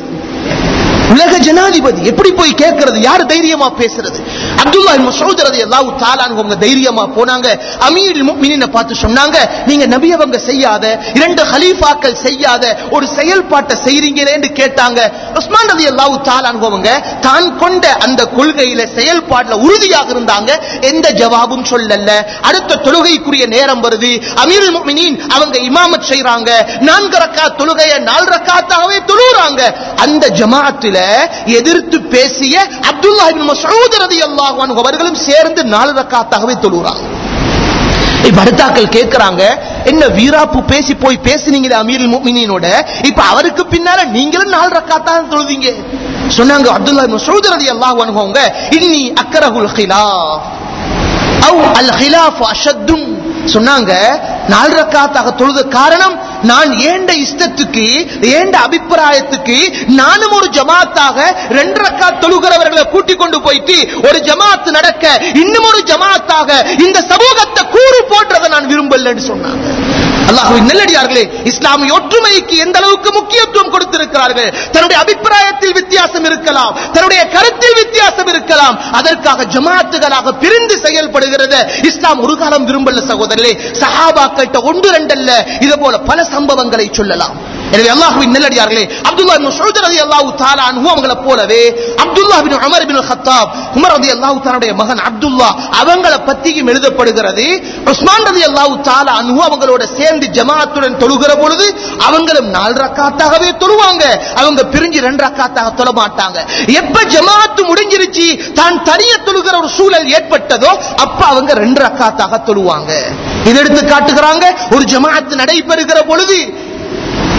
உலக ஜனாதிபதி எப்படி போய் கேட்கிறது யார் தைரியமா பேசுறது அப்துல்லா மசூத் ரலியல்லாஹு தஆலா அவங்க தைரியமா போனாங்க அமீர் முஃமினீனை பார்த்து சொன்னாங்க நீங்க நபி அவங்க செய்யாத இரண்டு ஹலீஃபாக்கள் செய்யாத ஒரு செயல்பாட்டை செய்றீங்களேன்னு கேட்டாங்க உஸ்மான் ரலியல்லாஹு தஆலா அவங்க தான் கொண்ட அந்த கொள்கையில செயல்பாடுல உறுதியாக இருந்தாங்க எந்த ஜவாபும் சொல்லல அடுத்த தொழுகைக்குரிய நேரம் வருது அமீர் முஃமினீன் அவங்க இமாமத் செய்றாங்க நான்கு ரக்காத் தொழுகையை நாலு ரக்காத்தாகவே தொழுறாங்க அந்த ஜமாஅத்தில் எதிர்த்து பேசிய அப்துல்லா இப்னு மஸ்ஊத் ரலியல்லாஹு அன்ஹு அவர்களும் சேர்ந்து நாலு ரக்காத்தாகவே தொழுறாங்க இப்ப அடுத்தாக்கள் கேட்கிறாங்க என்ன வீராப்பு பேசி போய் பேசுனீங்களே அமீர் முஃமினீனோட இப்ப அவருக்கு பின்னால நீங்களும் நாலு ரக்காத்தான் தொழுதீங்க சொன்னாங்க அப்துல்லா இப்னு மஸ்ஊத் ரலியல்லாஹு அன்ஹு அவங்க இன்னி அக்ரஹுல் ஹிலாஃப் அவ் அல் ஹிலாஃப் அஷத்தும் சொன்னாங்க நாலு ரக்காத்தாக தொழுத காரணம் நான் ஏண்ட இஷ்டத்துக்கு ஏண்ட அபிப்பிராயத்துக்கு நானும் ஒரு ஜமாத்தாக ரெண்டு ரக்கா தொழுகிறவர்களை கூட்டிக் கொண்டு போயிட்டு ஒரு ஜமாத் நடக்க இன்னும் ஒரு ஜமாத்தாக இந்த சமூகத்தை கூறு போன்றதை நான் விரும்பலன்னு சொன்னாங்க அல்லாஹுவின் நல்லடியார்களே இஸ்லாமிய ஒற்றுமைக்கு எந்த அளவுக்கு முக்கியத்துவம் கொடுத்திருக்கிறார்கள் தன்னுடைய அபிப்பிராயத்தில் வித்தியாசம் இருக்கலாம் தன்னுடைய கருத்தில் வித்தியாசம் இருக்கலாம் அதற்காக ஜமாத்துகளாக பிரிந்து செயல்படுகிறது இஸ்லாம் ஒரு காலம் விரும்பல சகோதரர்களே சஹாபாக்கள்கிட்ட ஒன்று ரெண்டல்ல இது போல பல சம்பவங்களை சொல்லலாம் எனவே அல்லாஹுவின் நல்லடியார்களே அப்துல்லா இப்னு மஸ்ஊத் ரலியல்லாஹு தஆலா அன்ஹு அவங்கள போலவே Abdullah ibn Umar ibn Khattab Umar ரலியல்லாஹு தஆலாவுடைய மகன் அப்துல்லா அவங்கள பத்தியும் எழுதப்படுகிறது உஸ்மான் ரலியல்லாஹு தஆலா அன்ஹு அவங்களோட சேர்ந்து ஜமாஅத்துடன் தொழுகிற பொழுது அவங்களும் நாலு ரக்காத்தாகவே தொழுவாங்க அவங்க பிரிஞ்சு ரெண்டு ரக்காத்தாக தொழ மாட்டாங்க எப்ப ஜமாஅத்து முடிஞ்சிருச்சு தான் தனிய தொழுகிற ஒரு சூழல் ஏற்பட்டதோ அப்ப அவங்க ரெண்டு ரக்காத்தாக தொழுவாங்க இதை எடுத்து காட்டுகிறாங்க ஒரு ஜமாஅத்து நடைபெறுகிற பொழுது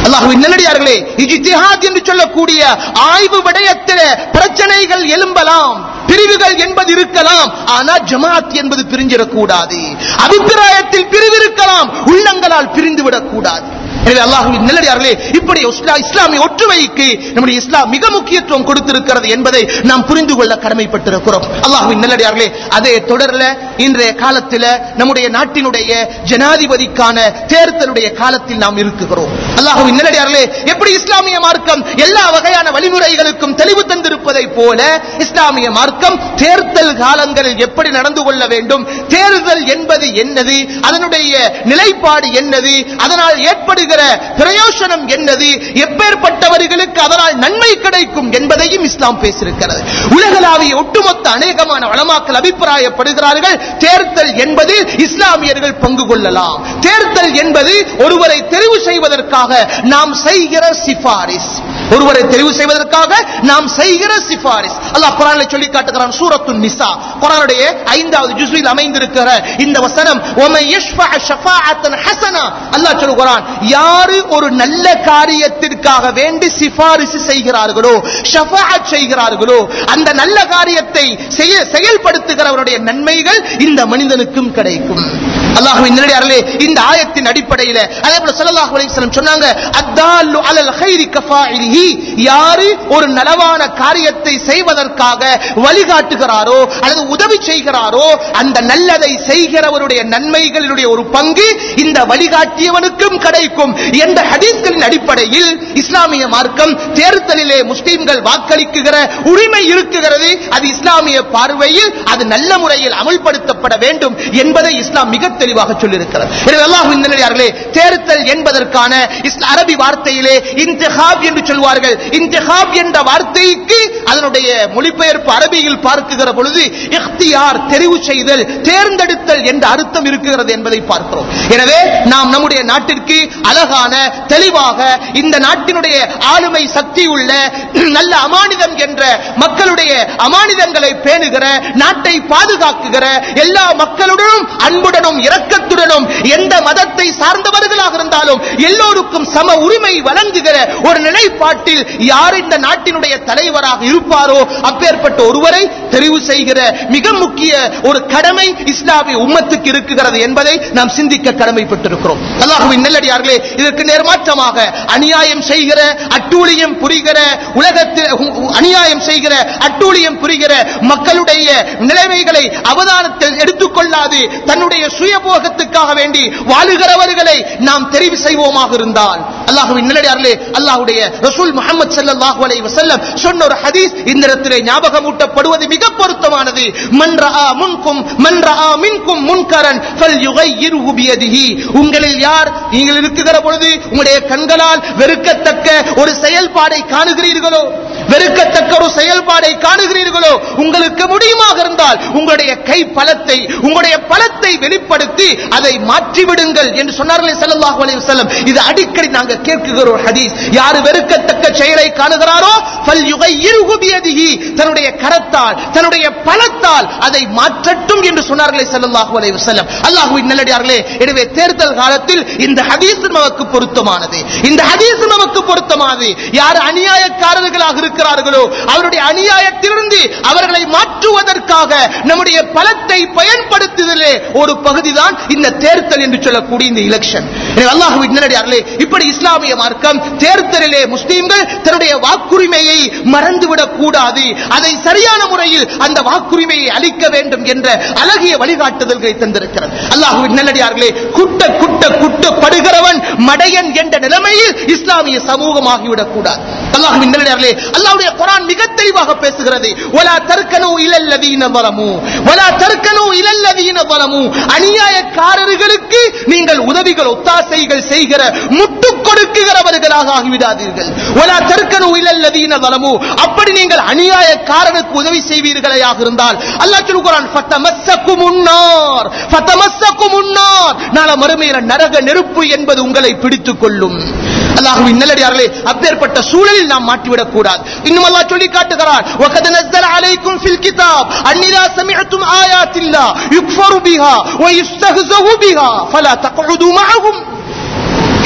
அல்லாஹுவின் நல்லடியார்களே இஜ்திஹாத் என்று சொல்லக்கூடிய ஆய்வு விடயத்தில பிரச்சனைகள் எழும்பலாம் பிரிவுகள் என்பது இருக்கலாம் ஆனால் ஜமாத் என்பது பிரிஞ்சிடக்கூடாது அபிப்பிராயத்தில் பிரிவு இருக்கலாம் உள்ளங்களால் பிரிந்து விடக்கூடாது எனவே அல்லாஹுவின் நல்லடியார்களே இப்படி இஸ்லா- இஸ்லாமிய ஒற்றுமைக்கு நம்முடைய இஸ்லாம் மிக முக்கியத்துவம் கொடுத்திருக்கிறது என்பதை நாம் புரிந்து கொள்ள கடமைப்பட்டிருக்கிறோம் அல்லாஹுவின் நல்லடியார்களே அதே தொடர்ல இன்றைய காலத்தில் நம்முடைய நாட்டினுடைய ஜனாதிபதிக்கான தேர்தலுடைய காலத்தில் நாம் இருக்குகிறோம் அல்லாஹுவின் நல்லடியார்களே எப்படி இஸ்லாமிய மார்க்கம் எல்லா வகையான வழிமுறைகளுக்கும் தெளிவு தந்திருப்பதை போல இஸ்லாமிய மார்க்கம் தேர்தல் காலங்களில் எப்படி நடந்து கொள்ள வேண்டும் தேர்தல் என்பது என்னது அதனுடைய நிலைப்பாடு என்னது அதனால் ஏற்படுகிற பிரயோசனம் என்னது எப்பேற்பட்டவர்களுக்கு அதனால் நன்மை கிடைக்கும் என்பதையும் இஸ்லாம் பேசியிருக்கிறது உலகளாவிய ஒட்டுமொத்த அநேகமான வளமாக்கல் அபிப்பிராயப்படுகிறார்கள் தேர்தல் என்பதில் இஸ்லாமியர்கள் பங்கு கொள்ளலாம் தேர்தல் என்பது ஒருவரை தெரிவு செய்வதற்காக நாம் செய்கிற சிபாரிஸ் ஒருவரை தெரிவு செய்வதற்காக நாம் செய்கிற சிபாரிஸ் அல்லாஹ் குரான்ல சொல்லி காட்டுகிறான் சூரத்துன் நிசா குரானுடைய ஐந்தாவது ஜுஸ்வில் அமைந்திருக்கிற இந்த வசனம் ஒமை யஷ்ஃபஅ ஷஃபாஅத்தன் ஹஸனா அல்லாஹ் சொல்கிறான் யாரு ஒரு நல்ல காரியத்திற்காக வேண்டி சிபாரிசு செய்கிறார்களோ ஷஃபாஅத் செய்கிறார்களோ அந்த நல்ல காரியத்தை செய்ய செயல்படுத்துகிறவருடைய நன்மைகள் இந்த மனிதனுக்கும் கிடைக்கும் அல்லாஹ்வின் நல்லடியார்களே இந்த ஆயத்தின் அடிப்படையில் அதே போல ஸல்லல்லாஹு அலைஹி வஸல்லம் சொன்னாங்க அத்தாலு அலல் கைரி கஃபாயிலிஹி யாரு ஒரு நலவான காரியத்தை செய்வதற்காக வழிகாட்டுகிறாரோ அல்லது உதவி செய்கிறாரோ அந்த நல்லதை செய்கிறவருடைய நன்மைகளினுடைய ஒரு பங்கு இந்த வழிகாட்டியவனுக்கும் கிடைக்கும் என்ற ஹதீஸ்களின் அடிப்படையில் இஸ்லாமிய மார்க்கம் தேர்தலிலே முஸ்லிம்கள் வாக்களிக்குகிற உரிமை இருக்குகிறது அது இஸ்லாமிய பார்வையில் அது நல்ல முறையில் அமல்படுத்தப்பட வேண்டும் என்பதை இஸ்லாம் மிக தெளிவாக சொல்லியிருக்கிறது எனவே அல்லாஹ்வின் நல்லடியார்களே தேர்தல் என்பதற்கான இஸ்ல- அரபி வார்த்தையிலே இன்திஹாப் என்று சொல்வார்கள் இன்திஹாப் என்ற வார்த்தைக்கு அதனுடைய மொழிபெயர்ப்பு அரபியில் பார்க்குகிற பொழுது இஃப்தியார் தெரிவு செய்தல் தேர்ந்தெடுத்தல் என்ற அர்த்தம் இருக்குகிறது என்பதை பார்க்கிறோம் எனவே நாம் நம்முடைய நாட்டிற்கு அழகான தெளிவாக இந்த நாட்டினுடைய ஆளுமை சக்தி உள்ள நல்ல அமானிதம் என்ற மக்களுடைய அமானிதங்களை பேணுகிற நாட்டை பாதுகாக்குகிற எல்லா மக்களுடனும் அன்புடனும் இரக்கத்துடனும் எந்த மதத்தை சார்ந்தவர்களாக இருந்தாலும் எல்லோருக்கும் சம உரிமை வழங்குகிற ஒரு நிலைப்பாட்டில் யார் இந்த நாட்டினுடைய தலைவராக இருப்பாரோ அப்பேற்பட்ட ஒருவரை தெரிவு செய்கிற மிக முக்கிய ஒரு கடமை இஸ்லாமிய உம்மத்துக்கு இருக்குகிறது என்பதை நாம் சிந்திக்க கடமைப்பட்டிருக்கிறோம் அல்லாஹுவின் நெல்லடியார்களே இதற்கு நேர்மாற்றமாக அநியாயம் செய்கிற அட்டூழியம் புரிகிற உலகத்தில் அநியாயம் செய்கிற அட்டூழியம் புரிகிற மக்களுடைய நிலைமைகளை அவதானத்தில் எடுத்துக்கொள்ளாது தன்னுடைய சுயபோகத்துக்காக வேண்டி வாழுகிறவர்களை நாம் தெரிவு செய்வோமாக இருந்தால் அல்லாஹுவின் நிலையார்களே அல்லாஹ்வுடைய ரசூல் முஹம்மது ஸல்லல்லாஹு அலைஹி வஸல்லம் சொன்ன ஒரு ஹதீஸ் இந்த இடத்திலே ஞாபகமூட்டப்படுவது மிக பொருத்தமானது மன் ரஆ முன்கும் மன் ரஆ மின்கும் முன்கரன் ஃபல்யுகையிர்ஹு பியதிஹி உங்களில் யார் நீங்கள் இருக்குகிற பொழுது உங்களுடைய கண்களால் வெறுக்கத்தக்க ஒரு செயல்பாடை காணுகிறீர்களோ வெறுக்கத்தக்க ஒரு செயல்பாடை காணுகிறீர்களோ உங்களுக்கு முடியுமாக இருந்தால் உங்களுடைய கை பலத்தை உங்களுடைய பலத்தை வெளிப்படுத்தி அதை மாற்றிவிடுங்கள் என்று சொன்னார்களே ஸல்லல்லாஹு அலைஹி வஸல்லம் இது அடிக்கடி நாங்கள் கேட்குகிற ஒரு ஹதீஸ் யார் வெறுக்கத்தக்க செயலை காணுகிறாரோ ஃபல்யுகையிர்ஹு பியதிஹி தன்னுடைய கரத்தால் தன்னுடைய பலத்தால் அதை மாற்றட்டும் என்று சொன்னார்களே ஸல்லல்லாஹு அலைஹி வஸல்லம் அல்லாஹ்வின் நல்லடியார்களே எனவே தேர்தல் காலத்தில் இந்த ஹதீஸ் நமக்கு பொருத்தமானது இந்த ஹதீஸ் நமக்கு பொருத்தமானது யார் அநியாயக்காரர்களாக இருக்கிறார்களோ அவருடைய அநியாயத்திலிருந்து அவர்களை மாற்றுவதற்காக நம்முடைய பலத்தை பயன்படுத்துதலே ஒரு பகுதிதான் இந்த தேர்தல் என்று சொல்லக்கூடிய இந்த எலெக்ஷன் எனவே அல்லாஹ்வின் நல்லடியார்களே இப்படி இஸ்லாமிய மார்க்கம் தேர்தலிலே முஸ்லிம்கள் தன்னுடைய வாக்குரிமையை மறந்துவிடக் கூடாது அதை சரியான முறையில் அந்த வாக்குரிமையை அளிக்க வேண்டும் என்ற அழகிய வழிகாட்டுதல்களை தந்திருக்கிறது அல்லாஹ்வின் நல்லடியார்களே குட்ட குட்ட குட்டப்படுகிறவன் மடையன் என்ற நிலைமையில் இஸ்லாமிய சமூகம் ஆகிவிடக் கூடாது அல்லாஹ்வின் நல்லடியார்களே அல்லாஹ்வுடைய குர்ஆன் மிக தெளிவாக பேசுகிறது வலா தர்க்கனு இலல்லதீன ظلموا வலா தர்க்கனு இலல்லதீன ظلموا அநியாயக்காரர்களுக்கு நீங்கள் உதவிகள் ஒத்தாசைகள் செய்கிற முட்டு கொடுக்குகிறவர்களாக ஆகிவிடாதீர்கள் வலா தர்க்கனு இலல்லதீன ظلموا அப்படி நீங்கள் அநியாயக்காரனுக்கு உதவி செய்வீர்களேயாக இருந்தால் அல்லாஹ் சொல்கிறான் ஃபதமஸ்ஸகுமுன் நார் ஃபதமஸ்ஸகுமுன் நார் நாள மறுமையில நரக நெருப்பு என்பது உங்களை பிடித்துக் கொள்ளும் அல்லாஹ்வின் நல்லடியார்களே அப்பேற்பட்ட சூழலில் நாம் மாட்டிவிடக் கூடாது இன்னும் அல்லாஹ் சொல்லி காட்டுகிறார் وَقَدْ نَزَّلَ عَلَيْكُمْ فِي الْكِتَابِ أَنْ إِذَا سَمِعْتُمْ آيَاتِ اللَّهِ يُكْفَرُ بِهَا وَيُسْتَهْزَأُ بِهَا فَلَا تَقْعُدُوا مَعَهُمْ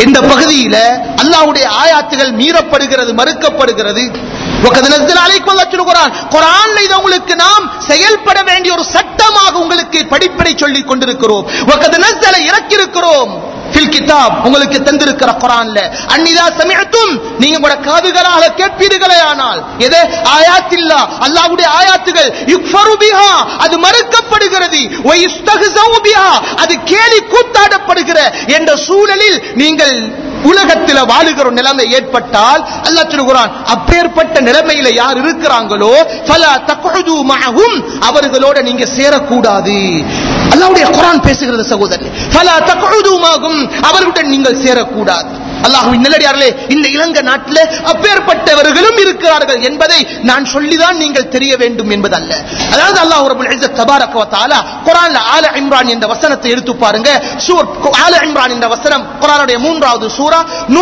இந்த பகுதியில அல்லாஹ்வுடைய ஆயாத்துகள் மீறப்படுகிறது மறுக்கப்படுகிறது وَقَدْ نَزَّلَ عَلَيْكُمْ اللَّهُ الْقُرْآنَ குர்ஆன்ல இது உங்களுக்கு நாம் செயல்பட வேண்டிய ஒரு சட்டமாக உங்களுக்கு படிப்படை சொல்லிக் கொண்டிருக்கிறோம் وَقَدْ نَزَّلَ இறக்கிருக்கிறோம் ஃபில் கிதாப் உங்களுக்கு தந்திருக்கிற குர்ஆன்ல அன்னிதா சமிஅத்தும் நீங்க உங்களோட காதுகளால கேட்பீர்களே ஆனால் எது ஆயாத்தில்லா அல்லாஹ்வுடைய ஆயாத்துகள் யுக்ஃபரு பிஹா அது மறுக்கப்படுகிறது வ யுஸ்தஹ்ஸவு பிஹா அது கேலி கூத்தாடப்படுகிற என்ற சூழலில் நீங்கள் உலகத்தில் வாழுகிற நிலைமை ஏற்பட்டால் அல்லாஹ் சொல்கிறான் அப்பேற்பட்ட நிலைமையில யார் இருக்கிறாங்களோ ஃபலா தக்உது மஅஹும் அவர்களோட நீங்க சேரக்கூடாது அல்லாஹ்வுடைய குர்ஆன் பேசுகிறது சகோதரர் ஃபலா தக்உது மஅஹும் அவர்களுடன் நீங்கள் சேரக்கூடாது அல்லாஹ்வின் நல்லடியார்களே இந்த இலங்கை நாட்டில் அப்பேற்பட்டவர்களும் இருக்கிறார்கள் என்பதை நான் சொல்லிதான் நீங்கள் தெரிய வேண்டும் என்பதல்ல அதாவது அல்லாஹ் ரபுல் இஸ்ஸத் தபாரக வ தஆலா குர்ஆன்ல ஆல இம்ரான் என்ற வசனத்தை எடுத்து பாருங்க சூர் ஆல இம்ரான் என்ற வசனம் குர்ஆனுடைய மூன்றாவது சூரா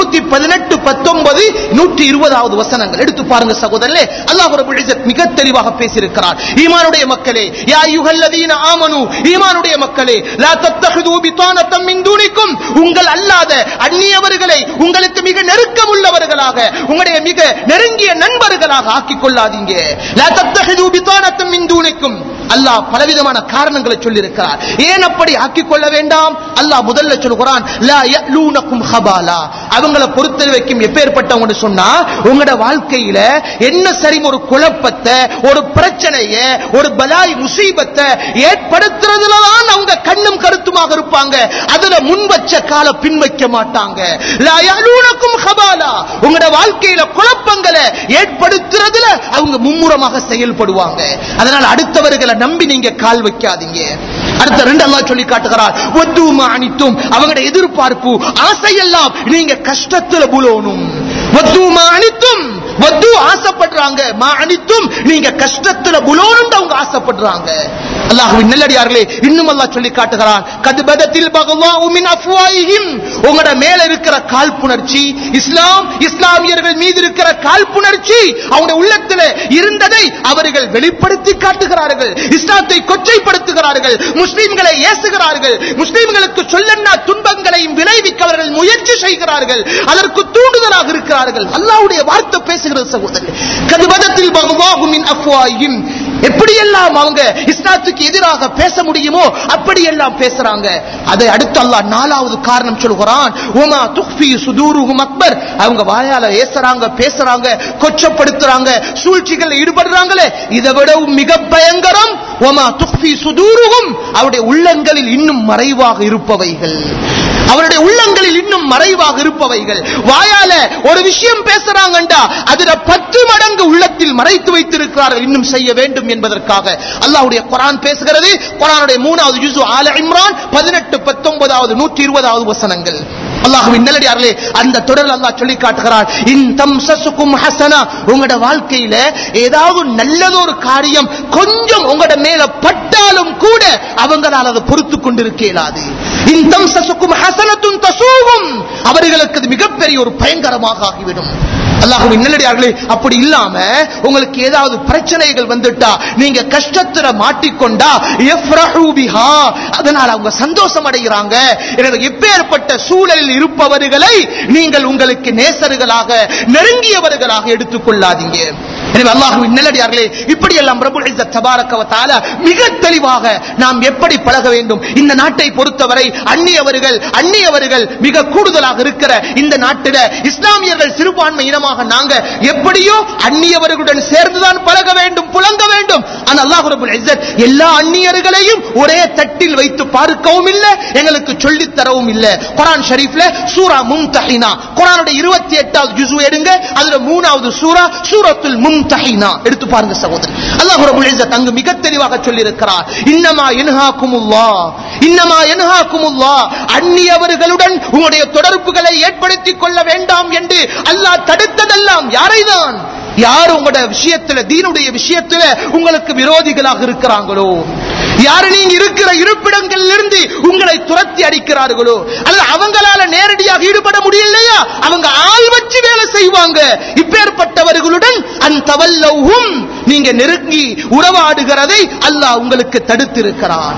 118 19 120வது வசனங்கள் எடுத்து பாருங்க சகோதரர்களே அல்லாஹ் ரபுல் இஸ்ஸத் மிக தெளிவாக பேசியிருக்கிறார் ஈமானுடைய மக்களே யா அய்யுஹல்லதீன ஆமனு ஈமானுடைய மக்களே லா தத்தஹிது பிதானத்தம் மின் தூனிக்கும் உங்கள் அல்லாத அந்நியவர்களை உங்களுக்கு மிக நெருக்கம் உள்ளவர்களாக உங்களுடைய மிக நெருங்கிய நண்பர்களாக ஆக்கிக் கொள்ளாதீங்க லா தத்தஹிது பிதானத்தம் மின் தூனிக்கும் அல்லாஹ் பலவிதமான காரணங்களை சொல்லியிருக்கிறார் ஏன் அப்படி ஆக்கிக் கொள்ள வேண்டாம் அல்லாஹ் முதல்ல சொல்கிறான் லா யலூனக்கும் ஹபாலா அவங்கள பொறுத்தவரைக்கும் எப்பேற்பட்டவங்க சொன்னா உங்களோட வாழ்க்கையில என்ன சரி ஒரு குழப்பத்தை ஒரு பிரச்சனைய ஒரு பலாய் முசீபத்தை ஏற்படுத்துறதுல தான் அவங்க கண்ணும் கருத்துமாக இருப்பாங்க அதுல முன் வச்ச கால பின் வைக்க மாட்டாங்க லா யலூனக்கும் ஹபாலா உங்களோட வாழ்க்கையில குழப்பங்களை ஏற்படுத்துறதுல அவங்க மும்முரமாக செயல்படுவாங்க அதனால அடுத்தவர்களை நம்பி நீங்க கால் வைக்காதீங்க அடுத்த ரெண்டு அல்லாஹ் சொல்லி காட்டுகிறார் ஒத்துமா அனித்தும் அவங்களுடைய எதிர்பார்ப்பு ஆசையெல்லாம் நீங்க கஷ்டத்துல புலோனும் ஒத்துமா அனித்தும் வத்து ஆசைப்படுறாங்க மா அனித்தும் நீங்க கஷ்டத்துல புலோனும் அவங்க ஆசைப்படுறாங்க அல்லாஹ்வின் நல்லடியார்களே இன்னும் அல்லாஹ் சொல்லி காட்டுகிறான் கதுபதத்தில் பகவாஹு மின் அஃப்வாயிஹிம் உங்களோட மேல இருக்கிற காழ்ப்புணர்ச்சி இஸ்லாம் இஸ்லாமியர்கள் மீது இருக்கிற காழ்ப்புணர்ச்சி அவங்க உள்ளத்துல இருந்ததை அவர்கள் வெளிப்படுத்தி காட்டுகிறார்கள் இஸ்லாத்தை கொச்சைப்படுத்துகிறார்கள் முஸ்லிம்களை ஏசுகிறார்கள் முஸ்லிம்களுக்கு சொல்லன்னா துன்பங்களையும் விளைவிக்க அவர்கள் முயற்சி செய்கிறார்கள் அதற்கு தூண்டுதலாக இருக்கிறார்கள் அல்லாஹ்வுடைய வார்த்தை பேசுகிறது சகோதரர் கதுபதத்தில் பகவாஹு மின் அஃப்வாயிஹிம் எப்படியெல்லாம் அவங்க இஸ்லாத்துக்கு எதிராக பேச முடியுமோ அப்படியெல்லாம் பேசுறாங்க அதை அடுத்து அல்லாஹ் நாலாவது காரணம் சொல்கிறான் உமா துக்ஃபி சுதூருஹும் அக்பர் அவங்க வாயால ஏசுறாங்க பேசுறாங்க கொச்சப்படுத்துறாங்க சூழ்ச்சிகள் ஈடுபடுறாங்களே இதை விடவும் மிக பயங்கரம் உமா துக்ஃபி சுதூருஹும் அவருடைய உள்ளங்களில் இன்னும் மறைவாக இருப்பவைகள் அவருடைய உள்ளங்களில் இன்னும் மறைவாக இருப்பவைகள் வாயால ஒரு விஷயம் பேசுறாங்கண்டா அதுல பத்து மடங்கு உள்ளத்தில் மறைத்து வைத்திருக்கிறார்கள் இன்னும் செய்ய வேண்டும் என்பதற்காக அல்லாஹ்வுடைய குர்ஆன் பேசுகிறது குர்ஆனுடைய மூணாவது ஜுசு ஆல இம்ரான் பதினெட்டு பத்தொன்பதாவது நூற்றி இருபதாவது வசனங்கள் அல்லாஹ்வின் நல்லடியார்களே அந்த தொடர் அல்லாஹ் சொல்லி காட்டுகிறார் இன் தம்சசுக்கும் ஹசனா உங்களோட வாழ்க்கையில ஏதாவது நல்லதொரு காரியம் கொஞ்சம் உங்களோட மேல பட்டாலும் கூட அவங்களால் அதை பொறுத்து கொண்டிருக்க இயலாது இன் தம்சசுக்கும் ஹசனத்தும் தசூகும் அவர்களுக்கு அது மிகப்பெரிய ஒரு பயங்கரமாக ஆகிவிடும் அல்லாஹ்வின் நல்லடியார்களே அப்படி இல்லாம உங்களுக்கு ஏதாவது பிரச்சனைகள் வந்துட்டா நீங்க கஷ்டத்துல மாட்டிக்கொண்டா யஃப்ரஹு பிஹா அதனால அவங்க சந்தோஷம் அடைகிறாங்க எனவே எப்பேற்பட்ட சூழலில் இருப்பவர்களை நீங்கள் உங்களுக்கு நேசர்களாக நெருங்கியவர்களாக எடுத்துக்கொள்ளாதீங்க எனவே அல்லாஹ்வின் நல்லடியார்களே இப்படி எல்லாம் ரபுல் இஸ்ஸத் தபாரக வ தஆலா மிக தெளிவாக நாம் எப்படி பழக வேண்டும் இந்த நாட்டை பொறுத்தவரை அந்நியவர்கள் அந்நியவர்கள் மிக கூடுதலாக இருக்கிற இந்த நாட்டில இஸ்லாமியர்கள் சிறுபான்மை இனமாக நாங்க எப்படியோ அந்நியவர்களுடன் சேர்ந்துதான் பழக வேண்டும் புழங்க வேண்டும் ஆனால் அல்லாஹ் ரபுல் இஸ்ஸத் எல்லா அந்நியர்களையும் ஒரே தட்டில் வைத்து பார்க்கவும் இல்லை எங்களுக்கு சொல்லித் தரவும் இல்லை குர்ஆன் ஷரீஃப்ல சூரா மும்தஹினா குர்ஆனுடைய 28வது ஜுஸு எடுங்க அதுல மூணாவது சூரா சூரத்துல் மும்தஹினா எடுத்து பாருங்க சகோதரர் அல்லாஹ் ரபுல் இஸ்ஸத் அங்கு மிக தெளிவாக சொல்லி இருக்கிறார் இன்னமா யன்ஹாக்குமுல்லாஹ் இன்னமா யன்ஹாக்குமுல்லாஹ் அந்நியவர்களுடன் உங்களுடைய தொடர்புகளை ஏற்படுத்திக் கொள்ள வேண்டாம் என்று அல்லாஹ் தடுத்ததெல்லாம் யாரைதான் யார் உங்களோட விஷயத்துல தீனுடைய விஷயத்துல உங்களுக்கு விரோதிகளாக இருக்கிறாங்களோ யாரு நீங்க இருக்கிற இருப்பிடங்களில் இருந்து உங்களை துரத்தி அடிக்கிறார்களோ அல்லது அவங்களால நேரடியாக ஈடுபட முடியலையா அவங்க ஆள் வச்சு வேலை செய்வாங்க இப்பேற்பட்டவர்களுடன் அந்த நீங்க நெருங்கி உறவாடுகிறதை அல்லாஹ் உங்களுக்கு தடுத்திருக்கிறான்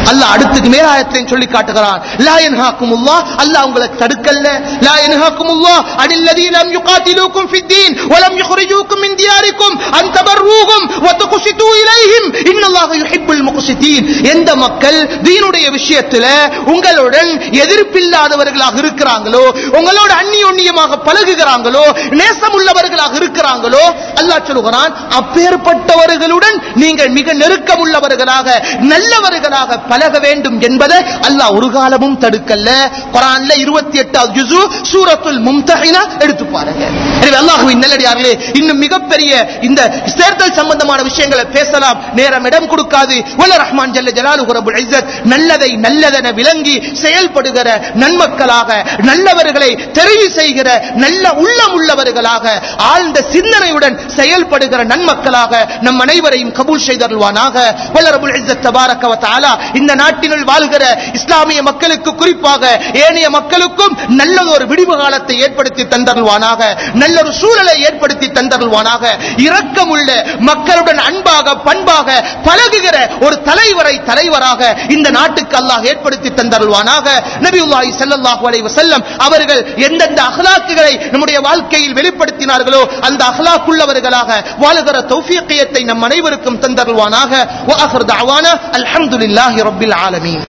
அல்லாஹ் அடுத்துக்கு மேலாயத்தையும் சொல்லி காட்டுகிறான் லா யன்ஹாக்குமுல்லாஹ் அல்லாஹ் உங்களை தடுக்கல்ல லா யன்ஹாக்குமுல்லாஹ் அனில் லதீன லம் யுகாத்திலூக்கும் ஃபித்தீன் வலம் யுக்ரிஜூக்கும் மின் தியாரிக்கும் அன் தபர்ரூஹும் வ துக்ஸிது இலைஹிம் இன்னல்லாஹ யுஹிப்புல் முக்ஸிதீன் எந்த மக்கள் தீனுடைய விஷயத்துல உங்களுடன் எதிர்ப்பில்லாதவர்களாக இருக்கிறாங்களோ உங்களோட அந்நியோன்னியமாக பழகுகிறாங்களோ நேசமுள்ளவர்களாக இருக்கிறாங்களோ அல்லாஹ் சொல்லுகிறான் அப்பேற்பட்டவர்களுடன் நீங்கள் மிக நெருக்கமுள்ளவர்களாக நல்லவர்களாக பழக வேண்டும் என்பதை அல்லாஹ் ஒரு காலமும் தடுக்கல்ல குரான்ல இருபத்தி எட்டாவது ஜுசு சூரத்துல் மும்தஹினா எடுத்து பாருங்க எனவே அல்லாஹுவின் நல்லடியார்களே இன்னும் மிகப்பெரிய இந்த தேர்தல் சம்பந்தமான விஷயங்களை பேசலாம் நேரம் இடம் கொடுக்காது வல்ல ரஹ்மான் ஜல்ல ஜலாலுஹு ரப்புல் இஸ்ஸத் நல்லதை நல்லதென விளங்கி செயல்படுகிற நன்மக்களாக நல்லவர்களை தெரிவு செய்கிற நல்ல உள்ளம் உள்ளவர்களாக ஆழ்ந்த சிந்தனையுடன் செயல்படுகிற நன்மக்களாக நம் அனைவரையும் கபூல் செய்தருள்வானாக வல்ல ரப்புல் இஸ்ஸத் தபாரக வ தஆலா இந்த நாட்டினுள் வாழ்கிற இஸ்லாமிய மக்களுக்கு குறிப்பாக ஏனைய மக்களுக்கும் நல்ல ஒரு விடிவு காலத்தை ஏற்படுத்தி தந்தருள்வானாக நல்ல ஒரு சூழலை ஏற்படுத்தி தந்தருள்வானாக இரக்கமுள்ள மக்களுடன் அன்பாக பண்பாக பழகுகிற ஒரு தலைவரை தலைவராக இந்த நாட்டுக்கு அல்லாஹ் ஏற்படுத்தி தந்தருள்வானாக நபியுல்லாஹி ஸல்லல்லாஹு அலைஹி வஸல்லம் அவர்கள் எந்தெந்த அகலாக்குகளை நம்முடைய வாழ்க்கையில் வெளிப்படுத்தினார்களோ அந்த அகலாக்குள்ளவர்களாக வாழுகிற தௌஃபீக்கியத்தை நம் அனைவருக்கும் தந்தருள்வானாக வ ஆகிர் தஅவானா அல்ஹம்துலில்லாஹி ரப்பில் ஆலமீன்